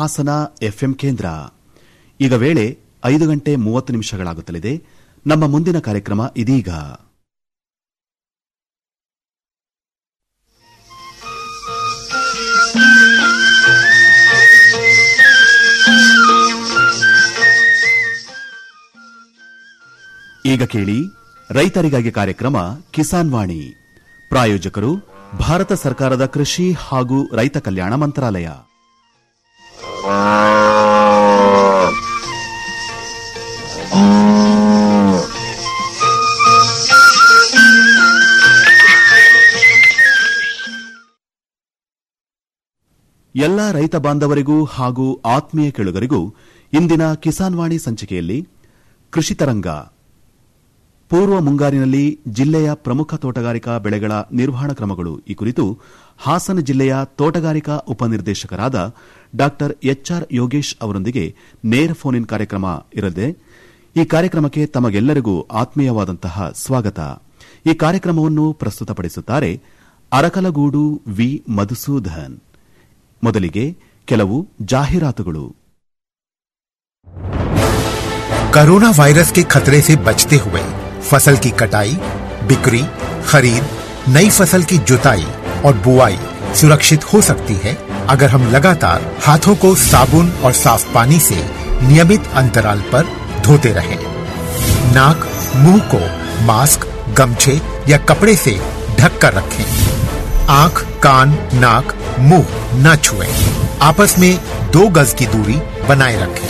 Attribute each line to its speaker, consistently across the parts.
Speaker 1: Hassan FM ಕೇಂದ್ರ ಈಗ ವೇಳೆ ಐದು ಗಂಟೆ ಮೂವತ್ತು ನಿಮಿಷಗಳಾಗುತ್ತಲಿದೆ ನಮ್ಮ ಮುಂದಿನ ಕಾರ್ಯಕ್ರಮ ಇದೀಗ ಈಗ ಕೇಳಿ ರೈತರಿಗಾಗಿ ಕಾರ್ಯಕ್ರಮ ಕಿಸಾನ್ ವಾಣಿ ಪ್ರಾಯೋಜಕರು ಭಾರತ ಸರ್ಕಾರದ ಕೃಷಿ ಹಾಗೂ ರೈತ ಕಲ್ಯಾಣ ಮಂತ್ರಾಲಯ ಎಲ್ಲ ರೈತ ಬಾಂಧವರಿಗೂ ಹಾಗೂ ಆತ್ಮೀಯ ಕೆಳುಗರಿಗೂ ಇಂದಿನ ಕಿಸಾನ್ ವಾಣಿ ಸಂಚಿಕೆಯಲ್ಲಿ ಕೃಷಿ ತರಂಗ ಪೂರ್ವ ಮುಂಗಾರಿನಲ್ಲಿ ಜಿಲ್ಲೆಯ ಪ್ರಮುಖ ತೋಟಗಾರಿಕಾ ಬೆಳೆಗಳ ನಿರ್ವಹಣಾ ಕ್ರಮಗಳು ಈ ಕುರಿತು ಹಾಸನ ಜಿಲ್ಲೆಯ ತೋಟಗಾರಿಕಾ ಉಪನಿರ್ದೇಶಕರಾದ ಡಾ ಎಚ್ಆರ್ ಯೋಗೇಶ್ ಅವರೊಂದಿಗೆ ನೇರ ಫೋನ್ ಇನ್ ಕಾರ್ಯಕ್ರಮ ಇರಲಿದೆ ಈ ಕಾರ್ಯಕ್ರಮಕ್ಕೆ ತಮಗೆಲ್ಲರಿಗೂ ಆತ್ಮೀಯವಾದಂತಹ ಸ್ವಾಗತ ಈ ಕಾರ್ಯಕ್ರಮವನ್ನು ಪ್ರಸ್ತುತಪಡಿಸುತ್ತಾರೆ ಅರಕಲಗೂಡು ವಿ ಮಧುಸೂದನ್ ಮೊದಲಿಗೆ ಕೆಲವು ಜಾಹೀರಾತುಗಳು
Speaker 2: कोरोना वायरस के खतरे से बचते हुए फसल की कटाई बिक्री खरीद नई फसल की जुताई और बुआई सुरक्षित हो सकती है अगर हम लगातार हाथों को साबुन और साफ पानी से नियमित अंतराल पर धोते रहें। नाक मुंह को मास्क गमछे या कपड़े से ढक कर रखें आंख कान नाक मुंह न छुएं। आपस में दो गज की दूरी बनाए रखें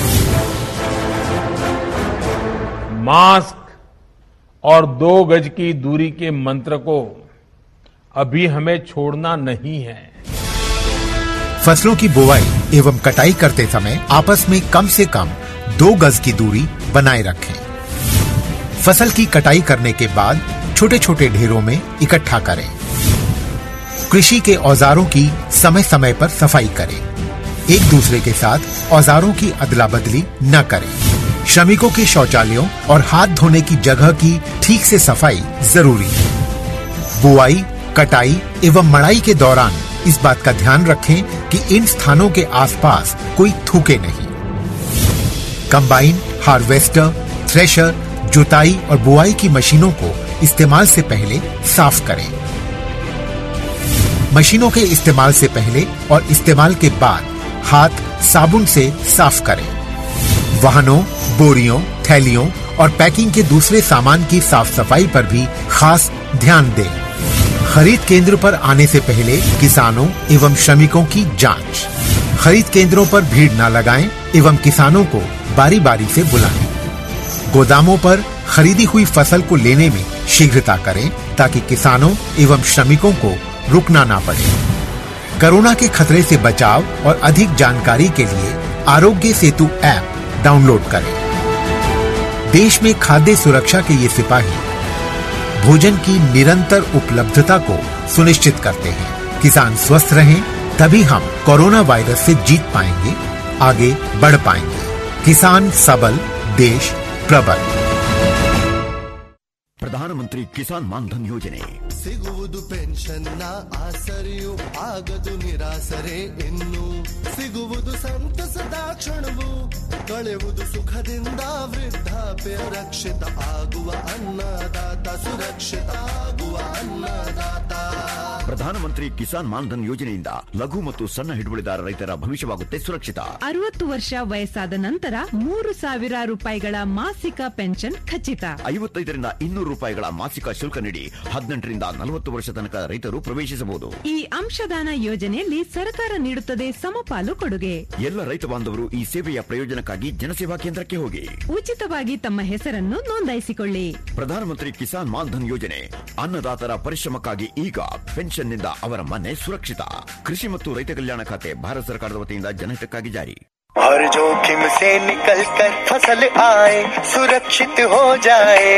Speaker 3: मास्क और दो गज की दूरी के मंत्र को अभी हमें छोड़ना नहीं है
Speaker 2: फसलों की बुवाई एवं कटाई करते समय आपस में कम से कम दो गज की दूरी बनाए रखें फसल की कटाई करने के बाद छोटे छोटे ढेरों में इकट्ठा करें कृषि के औजारों की समय समय पर सफाई करें एक दूसरे के साथ औजारों की अदला बदली न करें श्रमिकों के शौचालयों और हाथ धोने की जगह की ठीक से सफाई जरूरी है बुआई कटाई एवं मड़ाई के दौरान इस बात का ध्यान रखें कि इन स्थानों के आसपास कोई थूके नहीं कंबाइन हार्वेस्टर थ्रेशर जुताई और बुआई की मशीनों को इस्तेमाल से पहले साफ करें मशीनों के इस्तेमाल से पहले और इस्तेमाल के बाद हाथ साबुन से साफ करें वाहनों बोरियों थैलियों और पैकिंग के दूसरे सामान की साफ सफाई पर भी खास ध्यान दें खरीद केंद्र पर आने से पहले किसानों एवं श्रमिकों की जांच खरीद केंद्रों पर भीड़ न लगाएं एवं किसानों को बारी बारी से बुलाएं गोदामों पर खरीदी हुई फसल को लेने में शीघ्रता करें ताकि किसानों एवं श्रमिकों को रुकना ना पड़े कोरोना के खतरे से बचाव और अधिक जानकारी के लिए आरोग्य सेतु ऐप डाउनलोड करें देश में खाद्य सुरक्षा के ये सिपाही भोजन की निरंतर उपलब्धता को सुनिश्चित करते हैं किसान स्वस्थ रहें तभी हम कोरोना वायरस से जीत पाएंगे आगे बढ़ पाएंगे किसान सबल देश प्रबल
Speaker 4: ಪ್ರಧಾನಮಂತ್ರಿ ಕಿಸಾನ್ ಮಾನ್ಧನ್ ಯೋಜನೆ
Speaker 5: ಸಿಗುವುದು ಪೆನ್ಷನ್ನ ಆಸರೆಯು ಆಗದು ನಿರಾಸರೆ ಇನ್ನು ಸಿಗುವುದು ಸಂತಸದ ಕ್ಷಣವು ಕಳೆಯುವುದು ಸುಖದಿಂದ ವೃದ್ಧಾಪ್ಯ ರಕ್ಷಿತ ಆಗುವ ಅನ್ನದಾತ ಸುರಕ್ಷಿತ ಆಗುವ ಅನ್ನದಾತ
Speaker 4: ಪ್ರಧಾನಮಂತ್ರಿ ಕಿಸಾನ್ ಮಾನ್ಧನ್ ಯೋಜನೆಯಿಂದ ಲಘು ಮತ್ತು ಸಣ್ಣ ಹಿಡುವಳಿದಾರ ರೈತರ ಭವಿಷ್ಯವಾಗುತ್ತೆ ಸುರಕ್ಷಿತ
Speaker 6: ಅರವತ್ತು ವರ್ಷ ವಯಸ್ಸಾದ ನಂತರ ಮೂರು ಸಾವಿರ ರೂಪಾಯಿಗಳ ಮಾಸಿಕ ಪೆನ್ಷನ್ ಖಚಿತ
Speaker 4: ಐವತ್ತೈದರಿಂದ ಇನ್ನೂರು ರೂಪಾಯಿಗಳ ಮಾಸಿಕ ಶುಲ್ಕ ನೀಡಿ ಹದಿನೆಂಟರಿಂದ ನಲವತ್ತು ವರ್ಷ ತನಕ ರೈತರು ಪ್ರವೇಶಿಸಬಹುದು
Speaker 6: ಈ ಅಂಶದಾನ ಯೋಜನೆಯಲ್ಲಿ ಸರ್ಕಾರ ನೀಡುತ್ತದೆ ಸಮಪಾಲು ಕೊಡುಗೆ
Speaker 4: ಎಲ್ಲ ರೈತ ಬಾಂಧವರು ಈ ಸೇವೆಯ ಪ್ರಯೋಜನಕ್ಕಾಗಿ ಜನಸೇವಾ ಕೇಂದ್ರಕ್ಕೆ ಹೋಗಿ
Speaker 6: ಉಚಿತವಾಗಿ ತಮ್ಮ ಹೆಸರನ್ನು ನೋಂದಾಯಿಸಿಕೊಳ್ಳಿ
Speaker 4: ಪ್ರಧಾನಮಂತ್ರಿ ಕಿಸಾನ್ ಮಾನ್ಧನ್ ಯೋಜನೆ ಅನ್ನದಾತರ ಪರಿಶ್ರಮಕ್ಕಾಗಿ ಈಗ ಪೆನ್ಷನ್ನಿಂದ ಅವರ ಮನೆ ಸುರಕ್ಷಿತ ಕೃಷಿ ಮತ್ತು ರೈತ ಕಲ್ಯಾಣ ಖಾತೆ ಭಾರತ ಸರ್ಕಾರದ ವತಿಯಿಂದ ಜನಹಿತಕ್ಕಾಗಿ ಜಾರಿ
Speaker 7: हर जोखिम से निकल कर फसल आए सुरक्षित हो जाए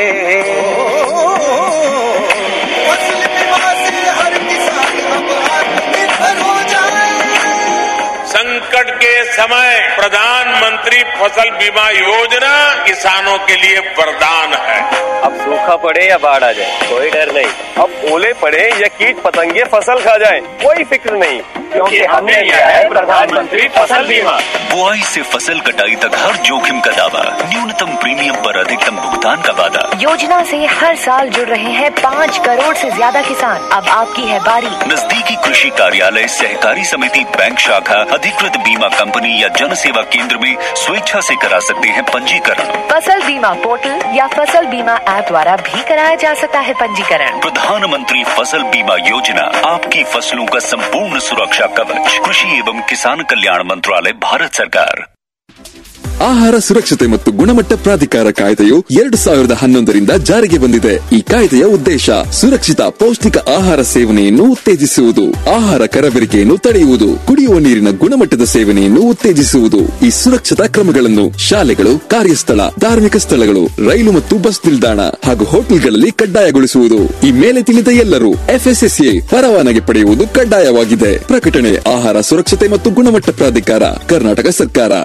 Speaker 7: फसल बीमा से हर किसान अब आत्मनिर्भर हो जाए
Speaker 3: संकट के समय प्रधानमंत्री फसल बीमा योजना किसानों के लिए वरदान है
Speaker 8: अब सूखा पड़े या बाढ़ आ जाए कोई डर नहीं अब ओले पड़े या कीट पतंगे फसल खा जाए कोई फिक्र नहीं क्योंकि हमने लिया है प्रधानमंत्री फसल बीमा
Speaker 9: बुआई से फसल कटाई तक हर जोखिम का दावा न्यूनतम प्रीमियम पर अधिकतम भुगतान का वादा
Speaker 10: योजना से हर साल जुड़ रहे हैं पाँच करोड़ से ज्यादा किसान अब आपकी है बारी
Speaker 9: नजदीकी कृषि कार्यालय सहकारी समिति बैंक शाखा अधिकृत बीमा कंपनी या जन सेवा केंद्र में स्वेच्छा से करा सकते हैं पंजीकरण
Speaker 10: फसल बीमा पोर्टल या फसल बीमा ऐप द्वारा भी कराया जा सकता है पंजीकरण
Speaker 9: प्रधानमंत्री फसल बीमा योजना आपकी फसलों का संपूर्ण सुरक्षा कवच कृषि एवं किसान कल्याण मंत्रालय भारत सरकार
Speaker 11: ಆಹಾರ ಸುರಕ್ಷತೆ ಮತ್ತು ಗುಣಮಟ್ಟ ಪ್ರಾಧಿಕಾರ ಕಾಯ್ದೆಯು ಎರಡು ಸಾವಿರದ ಹನ್ನೊಂದರಿಂದ ಜಾರಿಗೆ ಬಂದಿದೆ ಈ ಕಾಯ್ದೆಯ ಉದ್ದೇಶ ಸುರಕ್ಷಿತ ಪೌಷ್ಟಿಕ ಆಹಾರ ಸೇವನೆಯನ್ನು ಉತ್ತೇಜಿಸುವುದು ಆಹಾರ ಕರಬೇರಿಕೆಯನ್ನು ತಡೆಯುವುದು ಕುಡಿಯುವ ನೀರಿನ ಗುಣಮಟ್ಟದ ಸೇವನೆಯನ್ನು ಉತ್ತೇಜಿಸುವುದು ಈ ಸುರಕ್ಷತಾ ಕ್ರಮಗಳನ್ನು ಶಾಲೆಗಳು ಕಾರ್ಯಸ್ಥಳ ಧಾರ್ಮಿಕ ಸ್ಥಳಗಳು ರೈಲು ಮತ್ತು ಬಸ್ ನಿಲ್ದಾಣ ಹಾಗೂ ಹೋಟೆಲ್ಗಳಲ್ಲಿ ಕಡ್ಡಾಯಗೊಳಿಸುವುದು ಈ ಮೇಲೆ ತಿಳಿದ ಎಲ್ಲರೂ ಎಫ್ಎಸ್ಎಸ್ಎ ಪರವಾನಗಿ ಪಡೆಯುವುದು ಕಡ್ಡಾಯವಾಗಿದೆ ಪ್ರಕಟಣೆ ಆಹಾರ ಸುರಕ್ಷತೆ ಮತ್ತು ಗುಣಮಟ್ಟ ಪ್ರಾಧಿಕಾರ ಕರ್ನಾಟಕ ಸರ್ಕಾರ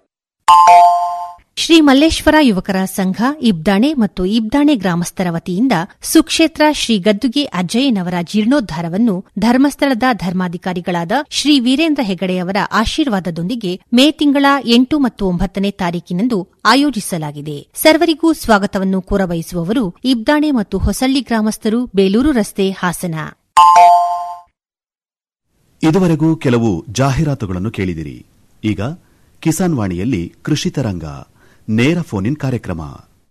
Speaker 12: ಶ್ರೀ ಮಲ್ಲೇಶ್ವರ ಯುವಕರ ಸಂಘ ಇಬ್ದಾಣೆ ಮತ್ತು ಇಬ್ದಾಣೆ ಗ್ರಾಮಸ್ಥರ ವತಿಯಿಂದ ಸುಕ್ಷೇತ್ರ ಶ್ರೀ ಗದ್ದುಗೆ ಅಜ್ಜಯ್ಯನವರ ಜೀರ್ಣೋದ್ಧಾರವನ್ನು ಧರ್ಮಸ್ಥಳದ ಧರ್ಮಾಧಿಕಾರಿಗಳಾದ ಶ್ರೀ ವೀರೇಂದ್ರ ಹೆಗಡೆಯವರ ಆಶೀರ್ವಾದದೊಂದಿಗೆ ಮೇ ತಿಂಗಳ ಎಂಟು ಮತ್ತು ಒಂಬತ್ತನೇ ತಾರೀಕಿನಂದು ಆಯೋಜಿಸಲಾಗಿದೆ ಸರ್ವರಿಗೂ ಸ್ವಾಗತವನ್ನು ಕೋರಬಯಸುವವರು ಇಬ್ದಾಣೆ ಮತ್ತು ಹೊಸಳ್ಳಿ ಗ್ರಾಮಸ್ಥರು ಬೇಲೂರು ರಸ್ತೆ ಹಾಸನ
Speaker 1: ಇದುವರೆಗೂ ಕೆಲವು ಜಾಹೀರಾತುಗಳನ್ನು ಕೇಳಿದಿರಿ ಈಗ ಕಿಸಾನ್ ವಾಣಿಯಲ್ಲಿ ಕೃಷಿ ತರಂಗ ನೇರ ಫೋನ್ ಇನ್ ಕಾರ್ಯಕ್ರಮ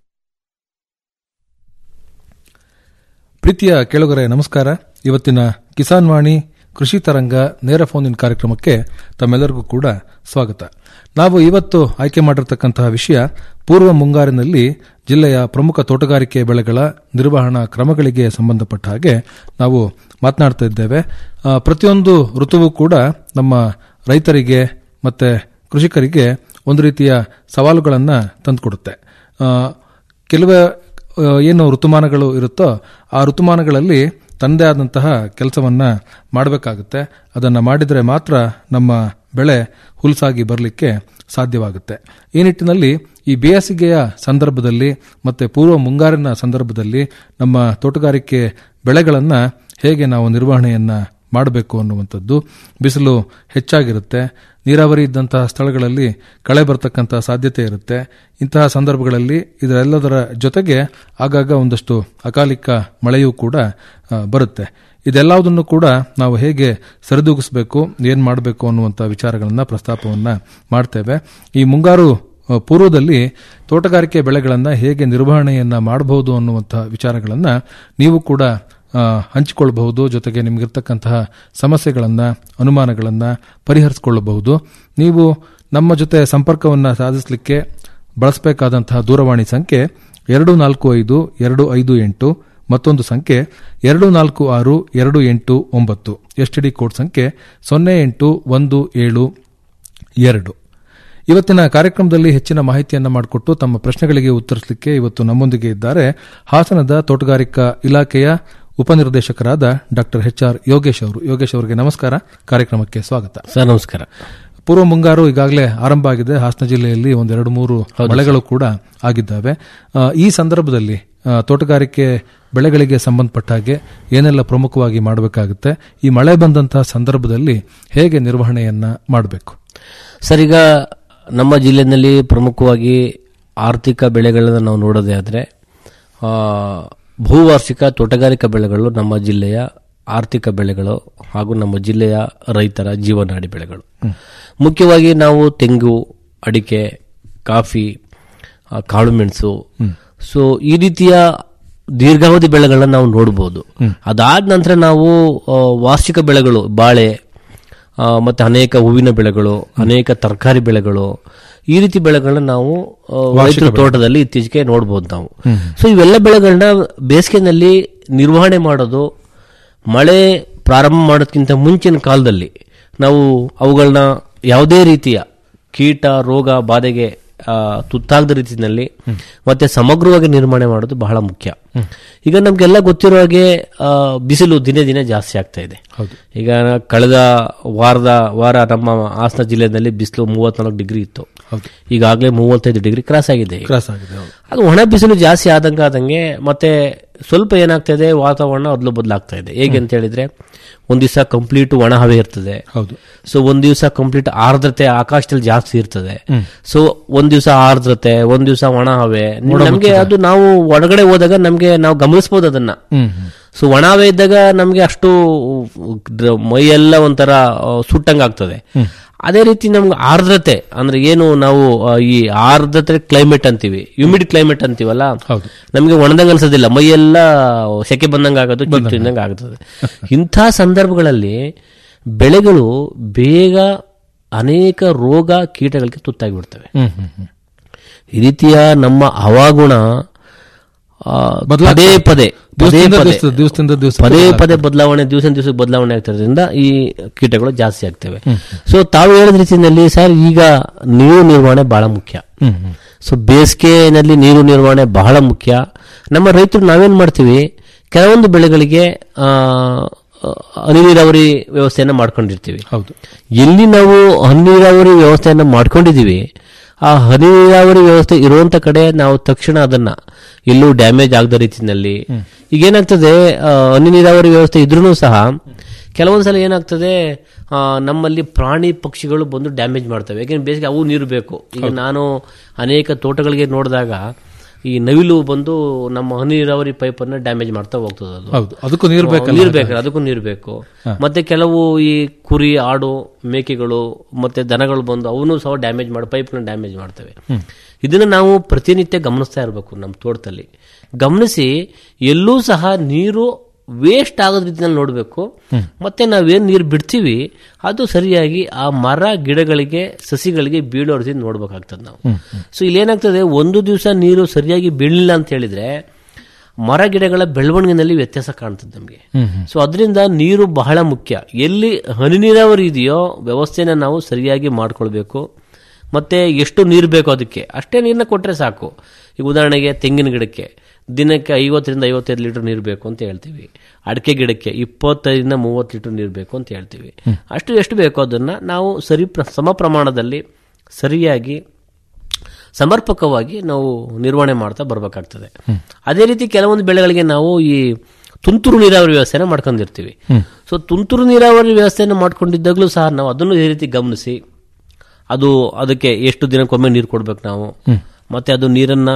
Speaker 13: ಪ್ರೀತಿಯ ಕೇಳುಗರೆ ನಮಸ್ಕಾರ ಇವತ್ತಿನ ಕಿಸಾನ್ ವಾಣಿ ಕೃಷಿ ತರಂಗ ನೇರ ಫೋನ್ ಇನ್ ಕಾರ್ಯಕ್ರಮಕ್ಕೆ ತಮ್ಮೆಲ್ಲರಿಗೂ ಕೂಡ ಸ್ವಾಗತ ನಾವು ಇವತ್ತು ಆಯ್ಕೆ ಮಾಡಿರತಕ್ಕಂತಹ ವಿಷಯ ಪೂರ್ವ ಮುಂಗಾರಿನಲ್ಲಿ ಜಿಲ್ಲೆಯ ಪ್ರಮುಖ ತೋಟಗಾರಿಕೆ ಬೆಳೆಗಳ ನಿರ್ವಹಣಾ ಕ್ರಮಗಳಿಗೆ ಸಂಬಂಧಪಟ್ಟ ಹಾಗೆ ನಾವು ಮಾತನಾಡ್ತಾ ಇದ್ದೇವೆ ಆ, ಪ್ರತಿಯೊಂದು ಋತುವು ಕೂಡ ನಮ್ಮ ರೈತರಿಗೆ ಮತ್ತೆ ಕೃಷಿಕರಿಗೆ ಒಂದು ರೀತಿಯ ಸವಾಲುಗಳನ್ನು ತಂದುಕೊಡುತ್ತೆ ಆ, ಕೆಲವೇ ಆ, ಏನು ಋತುಮಾನಗಳು ಇರುತ್ತೋ ಆ ಋತುಮಾನಗಳಲ್ಲಿ ತನ್ನದೇ ಆದಂತಹ ಕೆಲಸವನ್ನ ಮಾಡಬೇಕಾಗುತ್ತೆ ಅದನ್ನು ಮಾಡಿದರೆ ಮಾತ್ರ ನಮ್ಮ ಬೆಳೆ ಹುಲ್ಸಾಗಿ ಬರಲಿಕ್ಕೆ ಸಾಧ್ಯವಾಗುತ್ತೆ ಈ ನಿಟ್ಟಿನಲ್ಲಿ ಈ ಬೇಸಿಗೆಯ ಸಂದರ್ಭದಲ್ಲಿ ಮತ್ತೆ ಪೂರ್ವ ಮುಂಗಾರಿನ ಸಂದರ್ಭದಲ್ಲಿ ನಮ್ಮ ತೋಟಗಾರಿಕೆ ಬೆಳೆಗಳನ್ನು ಹೇಗೆ ನಾವು ನಿರ್ವಹಣೆಯನ್ನ ಮಾಡಬೇಕು ಅನ್ನುವಂಥದ್ದು ಬಿಸಿಲು ಹೆಚ್ಚಾಗಿರುತ್ತೆ ನೀರಾವರಿ ಇದ್ದಂತಹ ಸ್ಥಳಗಳಲ್ಲಿ ಕಳೆ ಬರ್ತಕ್ಕಂತಹ ಸಾಧ್ಯತೆ ಇರುತ್ತೆ ಇಂತಹ ಸಂದರ್ಭಗಳಲ್ಲಿ ಇದರೆಲ್ಲದರ ಜೊತೆಗೆ ಆಗಾಗ ಒಂದಷ್ಟು ಅಕಾಲಿಕ ಮಳೆಯೂ ಕೂಡ ಆ, ಬರುತ್ತೆ ಇದೆಲ್ಲದನ್ನು ಕೂಡ ನಾವು ಹೇಗೆ ಸರಿದೂಗಿಸಬೇಕು ಏನು ಮಾಡಬೇಕು ಅನ್ನುವಂಥ ವಿಚಾರಗಳನ್ನು ಪ್ರಸ್ತಾಪವನ್ನು ಮಾಡ್ತೇವೆ ಈ ಮುಂಗಾರು ಆ, ಪೂರ್ವದಲ್ಲಿ ತೋಟಗಾರಿಕೆ ಬೆಳೆಗಳನ್ನು ಹೇಗೆ ನಿರ್ವಹಣೆಯನ್ನ ಮಾಡಬಹುದು ಅನ್ನುವಂಥ ವಿಚಾರಗಳನ್ನು ನೀವು ಕೂಡ ಆ, ಹಂಚಿಕೊಳ್ಳಬಹುದು ಜೊತೆಗೆ ನಿಮಗಿರ್ತಕ್ಕಂತಹ ಸಮಸ್ಯೆಗಳನ್ನು ಅನುಮಾನಗಳನ್ನು ಪರಿಹರಿಸಿಕೊಳ್ಳಬಹುದು ನೀವು ನಮ್ಮ ಜೊತೆ ಸಂಪರ್ಕವನ್ನು ಸಾಧಿಸಲಿಕ್ಕೆ ಬಳಸಬೇಕಾದಂತಹ ದೂರವಾಣಿ ಸಂಖ್ಯೆ ಎರಡು ನಾಲ್ಕು ಐದು ಎರಡು ಐದು ಎಂಟು ಮತ್ತೊಂದು ಸಂಖ್ಯೆ ಎರಡು ನಾಲ್ಕು ಆರು ಎರಡು ಎಂಟು ಒಂಬತ್ತು ಎಸ್ಟಿಡಿ ಕೋಡ್ ಸಂಖ್ಯೆ ಸೊನ್ನೆ ಎಂಟು ಒಂದು ಏಳು ಎರಡು ಇವತ್ತಿನ ಕಾರ್ಯಕ್ರಮದಲ್ಲಿ ಹೆಚ್ಚಿನ ಮಾಹಿತಿಯನ್ನು ಮಾಡಿಕೊಟ್ಟು ತಮ್ಮ ಪ್ರಶ್ನೆಗಳಿಗೆ ಉತ್ತರಿಸಲಿಕ್ಕೆ ಇವತ್ತು ನಮ್ಮೊಂದಿಗೆ ಇದ್ದಾರೆ ಹಾಸನದ ತೋಟಗಾರಿಕಾ ಇಲಾಖೆಯ ಉಪನಿರ್ದೇಶಕರಾದ ಡಾಕ್ಟರ್ ಎಚ್ ಆರ್ ಯೋಗೇಶ್ ಅವರು ಯೋಗೇಶ್ ಅವರಿಗೆ ನಮಸ್ಕಾರ ಕಾರ್ಯಕ್ರಮಕ್ಕೆ ಸ್ವಾಗತ
Speaker 14: ಸರ್ ನಮಸ್ಕಾರ
Speaker 13: ಪೂರ್ವ ಮುಂಗಾರು ಈಗಾಗಲೇ ಆರಂಭ ಆಗಿದೆ ಹಾಸನ ಜಿಲ್ಲೆಯಲ್ಲಿ ಒಂದೆರಡು ಮೂರು ಮಳೆಗಳು ಕೂಡ ಆಗಿದ್ದಾವೆ ಆ, ಈ ಸಂದರ್ಭದಲ್ಲಿ ಆ, ತೋಟಗಾರಿಕೆ ಬೆಳೆಗಳಿಗೆ ಸಂಬಂಧಪಟ್ಟ ಹಾಗೆ ಏನೆಲ್ಲ ಪ್ರಮುಖವಾಗಿ ಮಾಡಬೇಕಾಗುತ್ತೆ ಈ ಮಳೆ ಬಂದಂತಹ ಸಂದರ್ಭದಲ್ಲಿ ಹೇಗೆ ನಿರ್ವಹಣೆಯನ್ನ ಮಾಡಬೇಕು
Speaker 14: ಸರ್ ಈಗ ನಮ್ಮ ಜಿಲ್ಲೆಯಲ್ಲಿ ಪ್ರಮುಖವಾಗಿ ಆರ್ಥಿಕ ಬೆಳೆಗಳನ್ನು ನಾವು ನೋಡೋದೇ ಆದರೆ ಭೂವಾರ್ಷಿಕ ತೋಟಗಾರಿಕಾ ಬೆಳೆಗಳು ನಮ್ಮ ಜಿಲ್ಲೆಯ ಆರ್ಥಿಕ ಬೆಳೆಗಳು ಹಾಗೂ ನಮ್ಮ ಜಿಲ್ಲೆಯ ರೈತರ ಜೀವನಾಡಿ ಬೆಳೆಗಳು ಮುಖ್ಯವಾಗಿ ನಾವು ತೆಂಗು ಅಡಿಕೆ ಕಾಫಿ ಆ, ಕಾಳುಮೆಣಸು ಸೊ ಈ ರೀತಿಯ ದೀರ್ಘಾವಧಿ ಬೆಳೆಗಳನ್ನ ನಾವು ನೋಡಬಹುದು ಅದಾದ ನಂತರ ನಾವು ಆ, ವಾರ್ಷಿಕ ಬೆಳೆಗಳು ಬಾಳೆ ಆ, ಮತ್ತೆ ಅನೇಕ ಹೂವಿನ ಬೆಳೆಗಳು ಅನೇಕ ತರಕಾರಿ ಬೆಳೆಗಳು ಈ ರೀತಿ ಬೆಳೆಗಳನ್ನ ನಾವು ಆ,
Speaker 13: ವಾರ್ಷಿಕ
Speaker 14: ರೈತರ
Speaker 13: ಬೆಳೆ.
Speaker 14: ತೋಟದಲ್ಲಿ ಇತ್ತೀಚೆಗೆ ನೋಡಬಹುದು ನಾವು
Speaker 13: ಹ್ಮ್.
Speaker 14: ಸೊ ಇವೆಲ್ಲ ಬೆಳೆಗಳನ್ನ ಬೇಸಿಗೆನಲ್ಲಿ ನಿರ್ವಹಣೆ ಮಾಡೋದು ಮಳೆ ಪ್ರಾರಂಭ ಮಾಡೋದಕ್ಕಿಂತ ಮುಂಚಿನ ಕಾಲದಲ್ಲಿ ನಾವು ಅವುಗಳನ್ನ ಯಾವುದೇ ರೀತಿಯ ಕೀಟ ರೋಗ ಬಾಧೆಗೆ ಆ, ತುತ್ತಾಗದ ರೀತಿಯಲ್ಲಿ ಮತ್ತೆ ಸಮಗ್ರವಾಗಿ ನಿರ್ವಹಣೆ ಮಾಡೋದು ಬಹಳ ಮುಖ್ಯ ಈಗ ನಮ್ಗೆಲ್ಲ ಗೊತ್ತಿರೋ ಹಾಗೆ ಆ, ಬಿಸಿಲು ದಿನೇ ದಿನೇ ಜಾಸ್ತಿ ಆಗ್ತಾ ಇದೆ ಈಗ ಕಳೆದ ವಾರದ ವಾರ ನಮ್ಮ ಹಾಸನ ಜಿಲ್ಲೆಯಲ್ಲಿ ಬಿಸಿಲು ಮೂವತ್ನಾಲ್ಕು ಡಿಗ್ರಿ ಇತ್ತು ಈಗಾಗಲೇ ಮೂವತ್ತೈದು ಡಿಗ್ರಿ ಕ್ರಾಸ್ ಆಗಿದೆ ಈಗ.
Speaker 13: ಕ್ರಾಸ್ ಆಗಿದೆ ಹೌದು.
Speaker 14: ಅದು ಒಣ ಬಿಸಿಲು ಜಾಸ್ತಿ ಆದಂಗೆ ಆದಂಗೆ ಮತ್ತೆ ಸ್ವಲ್ಪ ಏನಾಗ್ತಾ ಇದೆ ವಾತಾವರಣ ಅದಲು ಬದಲಾಗ್ತಾ ಇದೆ ಹೇಗೆ ಅಂತ ಹೇಳಿದ್ರೆ ಒಂದ್ ದಿವಸ ಕಂಪ್ಲೀಟ್ ಒಣ ಹವೆ ಇರ್ತದೆ
Speaker 13: ಹೌದು
Speaker 14: ಸೊ ಒಂದ್ ದಿವಸ ಕಂಪ್ಲೀಟ್ ಆರ್ದ್ರತೆ ಆಕಾಶದಲ್ಲಿ ಜಾಸ್ತಿ ಇರ್ತದೆ
Speaker 13: ಹ್ಮ್.
Speaker 14: ಸೊ ಒಂದ್ ದಿವಸ ಆರ್ದ್ರತೆ ಒಂದ್ ದಿವಸ ಒಣ ಹವೆ
Speaker 13: ಮೋಡ
Speaker 14: ನಮ್ಗೆ
Speaker 13: ಮುಚ್ಚಿದೆ.
Speaker 14: ಅದು ನಾವು ಒಳಗಡೆ ಹೋದಾಗ ನಮ್ಗೆ ನಾವು ಗಮನಿಸಬಹುದು ಅದನ್ನ
Speaker 13: ಹ್ಮ್ ಹ್ಮ್.
Speaker 14: ಸೊ ಒಣ ಹವೆ ಇದ್ದಾಗ ನಮ್ಗೆ ಅಷ್ಟು ದ್ರ- ಮೈಯೆಲ್ಲ ಒಂಥರ ಆ, ಸುಟ್ಟಂಗ್ ಆಗ್ತದೆ
Speaker 13: ಹ್ಮ್.
Speaker 14: ಅದೇ ರೀತಿ ನಮ್ಗೆ ಆರ್ದ್ರತೆ ಅಂದ್ರೆ ಏನು ನಾವು ಆ, ಈ ಆರ್ದ್ರತೆ ಕ್ಲೈಮೇಟ್ ಅಂತೀವಿ ಹ್ಯೂಮಿಡ್ ಕ್ಲೈಮೇಟ್ ಅಂತೀವಲ್ಲ
Speaker 13: ಹೌದು.
Speaker 14: ನಮಗೆ ಒಣದಂಗ ಅನ್ಸೋದಿಲ್ಲ ಮೈಯೆಲ್ಲ ಸೆಕೆ ಬಂದಂಗೆ ಆಗೋದು ಚಿಟ್ಟು ತಿಂದಂಗೆ ಆಗ್ತದೆ ಇಂಥ ಸಂದರ್ಭಗಳಲ್ಲಿ ಬೆಳೆಗಳು ಬೇಗ ಅನೇಕ ರೋಗ ಕೀಟಗಳಿಗೆ ತುತ್ತಾಗಿ ಬಿಡ್ತವೆ
Speaker 13: ಹ್ಮ್ ಹ್ಮ್ ಹ್ಮ್.
Speaker 14: ಈ ರೀತಿಯ ನಮ್ಮ ಹವಾಗುಣ ಆ,
Speaker 13: ಬದಲಾಗ್ತಾ
Speaker 14: ಪದೇ ಪದೇ ಪದೇ
Speaker 13: ದಿವಸದಿಂದ
Speaker 14: ಪದೇ
Speaker 13: ದಿವಸ- ದಿವಸದಿಂದ ದಿವಸ
Speaker 14: ಪದೇ
Speaker 13: ಬದಲಾಗ್ತಾ
Speaker 14: ಪದೇ ಬದಲಾವಣೆ ದಿವಸ ದಿವಸಕ್ಕೆ ಬದಲಾವಣೆ ಆಗ್ತಿರೋದ್ರಿಂದ ಈ ಕೀಟಗಳು ಜಾಸ್ತಿ ಆಗ್ತವೆ
Speaker 13: ಹ್ಮ್.
Speaker 14: ಸೊ ತಾವು ಹೇಳಿದ ರೀತಿಯಲ್ಲಿ ಸರ್ ಈಗ ನೀರು ನಿರ್ವಹಣೆ ಬಹಳ ಮುಖ್ಯ
Speaker 13: ಹ್ಮ್ ಹ್ಮ್.
Speaker 14: ಸೊ ಬೇಸಿಗೆನಲ್ಲಿ ನೀರು ನಿರ್ವಹಣೆ ಬಹಳ ಮುಖ್ಯ ನಮ್ಮ ರೈತರು ನಾವೇನ್ ಮಾಡ್ತೀವಿ ಕೆಲವೊಂದು ಬೆಳೆಗಳಿಗೆ ಆ, ಹನಿ ನೀರಾವರಿ ವ್ಯವಸ್ಥೆಯನ್ನ ಮಾಡ್ಕೊಂಡಿರ್ತೀವಿ
Speaker 13: ಹೌದು
Speaker 14: ಎಲ್ಲಿ ನಾವು ಹನಿ ನೀರಾವರಿ ವ್ಯವಸ್ಥೆಯನ್ನ ಮಾಡ್ಕೊಂಡಿದೀವಿ ಆ ಹನಿ ನೀರಾವರಿ ವ್ಯವಸ್ಥೆ ಇರುವಂತ ಕಡೆ ನಾವು ತಕ್ಷಣ ಅದನ್ನ ಎಲ್ಲೂ ಡ್ಯಾಮೇಜ್ ಆಗದ ರೀತಿಯಲ್ಲಿ ಈಗ ಏನಾಗ್ತದೆ ಆ, ಹನಿ ನೀರಾವರಿ ವ್ಯವಸ್ಥೆ ಇದ್ರೂ ಸಹ ಕೆಲವೊಂದ್ಸಲ ಏನಾಗ್ತದೆ ಆ, ನಮ್ಮಲ್ಲಿ ಪ್ರಾಣಿ ಪಕ್ಷಿಗಳು ಬಂದು ಡ್ಯಾಮೇಜ್ ಮಾಡ್ತವೆ ಯಾಕೆಂದ್ರೆ ಬೇಸಿಗೆ ಅವು ನೀರು ಬೇಕು ಈಗ ನಾನು ಅನೇಕ ತೋಟಗಳಿಗೆ ನೋಡಿದಾಗ ಈ ನವಿಲು ಬಂದು ನಮ್ಮ ಹನಿ ನೀರಾವರಿ ಪೈಪ್ ಅನ್ನ ಡ್ಯಾಮೇಜ್ ಮಾಡ್ತಾ ಹೋಗ್ತದೆ ಅದು
Speaker 13: ಹೌದು ಅದಕ್ಕೂ ನೀರು ಬೇಕಲ್ಲ
Speaker 14: ನೀರು ಬೇಕು ಅದಕ್ಕೂ ನೀರು ಬೇಕು ಮತ್ತೆ ಕೆಲವು ಈ ಕುರಿ ಆಡು ಮೇಕೆಗಳು ಮತ್ತೆ ದನಗಳು ಬಂದು ಅವನು ಸಹ ಡ್ಯಾಮೇಜ್ ಮಾಡಿ ಪೈಪ್ನ ಡ್ಯಾಮೇಜ್ ಮಾಡ್ತವೆ
Speaker 13: ಹ್ಮ್.
Speaker 14: ಇದನ್ನ ನಾವು ಪ್ರತಿನಿತ್ಯ ಗಮನಿಸ್ತಾ ಇರಬೇಕು ನಮ್ಮ ತೋಟದಲ್ಲಿ ಗಮನಿಸಿ ಎಲ್ಲೂ ಸಹ ನೀರು ವೇಸ್ಟ್ ಆಗದ ರೀತಿಯಲ್ಲಿ ನೋಡಬೇಕು ಮತ್ತೆ ನಾವೇನ್ ನೀರು ಬಿಡ್ತೀವಿ ಅದು ಸರಿಯಾಗಿ ಆ ಮರ ಗಿಡಗಳಿಗೆ ಸಸಿಗಳಿಗೆ ಬೀಳೋ ರೀತಿ ನೋಡ್ಬೇಕಾಗ್ತದೆ ನಾವು
Speaker 13: ಹ್ಮ್.
Speaker 14: ಸೊ ಇಲ್ಲಿ ಏನಾಗ್ತದೆ ಒಂದು ದಿವಸ ನೀರು ಸರಿಯಾಗಿ ಬೀಳಲಿಲ್ಲ ಅಂತ ಹೇಳಿದ್ರೆ ಮರ ಗಿಡಗಳ ಬೆಳವಣಿಗೆನಲ್ಲಿ ವ್ಯತ್ಯಾಸ ಕಾಣ್ತದೆ ನಮಗೆ
Speaker 13: ಹ್ಮ್ ಹ್ಮ್.
Speaker 14: ಸೊ ಅದರಿಂದ ನೀರು ಬಹಳ ಮುಖ್ಯ ಎಲ್ಲಿ ಹನಿ ನೀರಾವರಿ ಇದೆಯೋ ವ್ಯವಸ್ಥೆನ ನಾವು ಸರಿಯಾಗಿ ಮಾಡ್ಕೊಳ್ಬೇಕು ಮತ್ತೆ ಎಷ್ಟು ನೀರು ಬೇಕೋ ಅದಕ್ಕೆ ಅಷ್ಟೇ ನೀರನ್ನ ಕೊಟ್ಟರೆ ಸಾಕು ಈಗ ಉದಾಹರಣೆಗೆ ತೆಂಗಿನ ಗಿಡಕ್ಕೆ ದಿನಕ್ಕೆ ಐವತ್ತರಿಂದ ಐವತ್ತೈದು ಲೀಟರ್ ನೀರು ಬೇಕು ಅಂತ ಹೇಳ್ತೀವಿ ಅಡಿಕೆ ಗಿಡಕ್ಕೆ ಇಪ್ಪತ್ತೈದರಿಂದ ಮೂವತ್ತು ಲೀಟರ್ ನೀರು ಬೇಕು ಅಂತ ಹೇಳ್ತೀವಿ ಅಷ್ಟು ಎಷ್ಟು ಬೇಕೋ ಅದನ್ನ ನಾವು ಸರಿ ಪ್ರ- ಸಮ ಪ್ರಮಾಣದಲ್ಲಿ ಸರಿಯಾಗಿ ಸಮರ್ಪಕವಾಗಿ ನಾವು ನಿರ್ವಹಣೆ ಮಾಡ್ತಾ ಬರಬೇಕಾಗ್ತದೆ ಅದೇ ರೀತಿ ಕೆಲವೊಂದು ಬೆಳೆಗಳಿಗೆ ನಾವು ಈ ತುಂತುರು ನೀರಾವರಿ ವ್ಯವಸ್ಥೆನ ಮಾಡ್ಕೊಂಡಿರ್ತೀವಿ
Speaker 13: ಹ್ಮ್.
Speaker 14: ಸೊ ತುಂತುರು ನೀರಾವರಿ ವ್ಯವಸ್ಥೆಯನ್ನು ಮಾಡ್ಕೊಂಡಿದ್ದಾಗಲೂ ಸಹ ನಾವು ಅದನ್ನು ಈ ರೀತಿ ಗಮನಿಸಿ ಅದು ಅದಕ್ಕೆ ಎಷ್ಟು ದಿನಕ್ಕೊಮ್ಮೆ ನೀರು ಕೊಡ್ಬೇಕು ನಾವು
Speaker 13: ಹ್ಮ್.
Speaker 14: ಮತ್ತೆ ಅದು ನೀರನ್ನ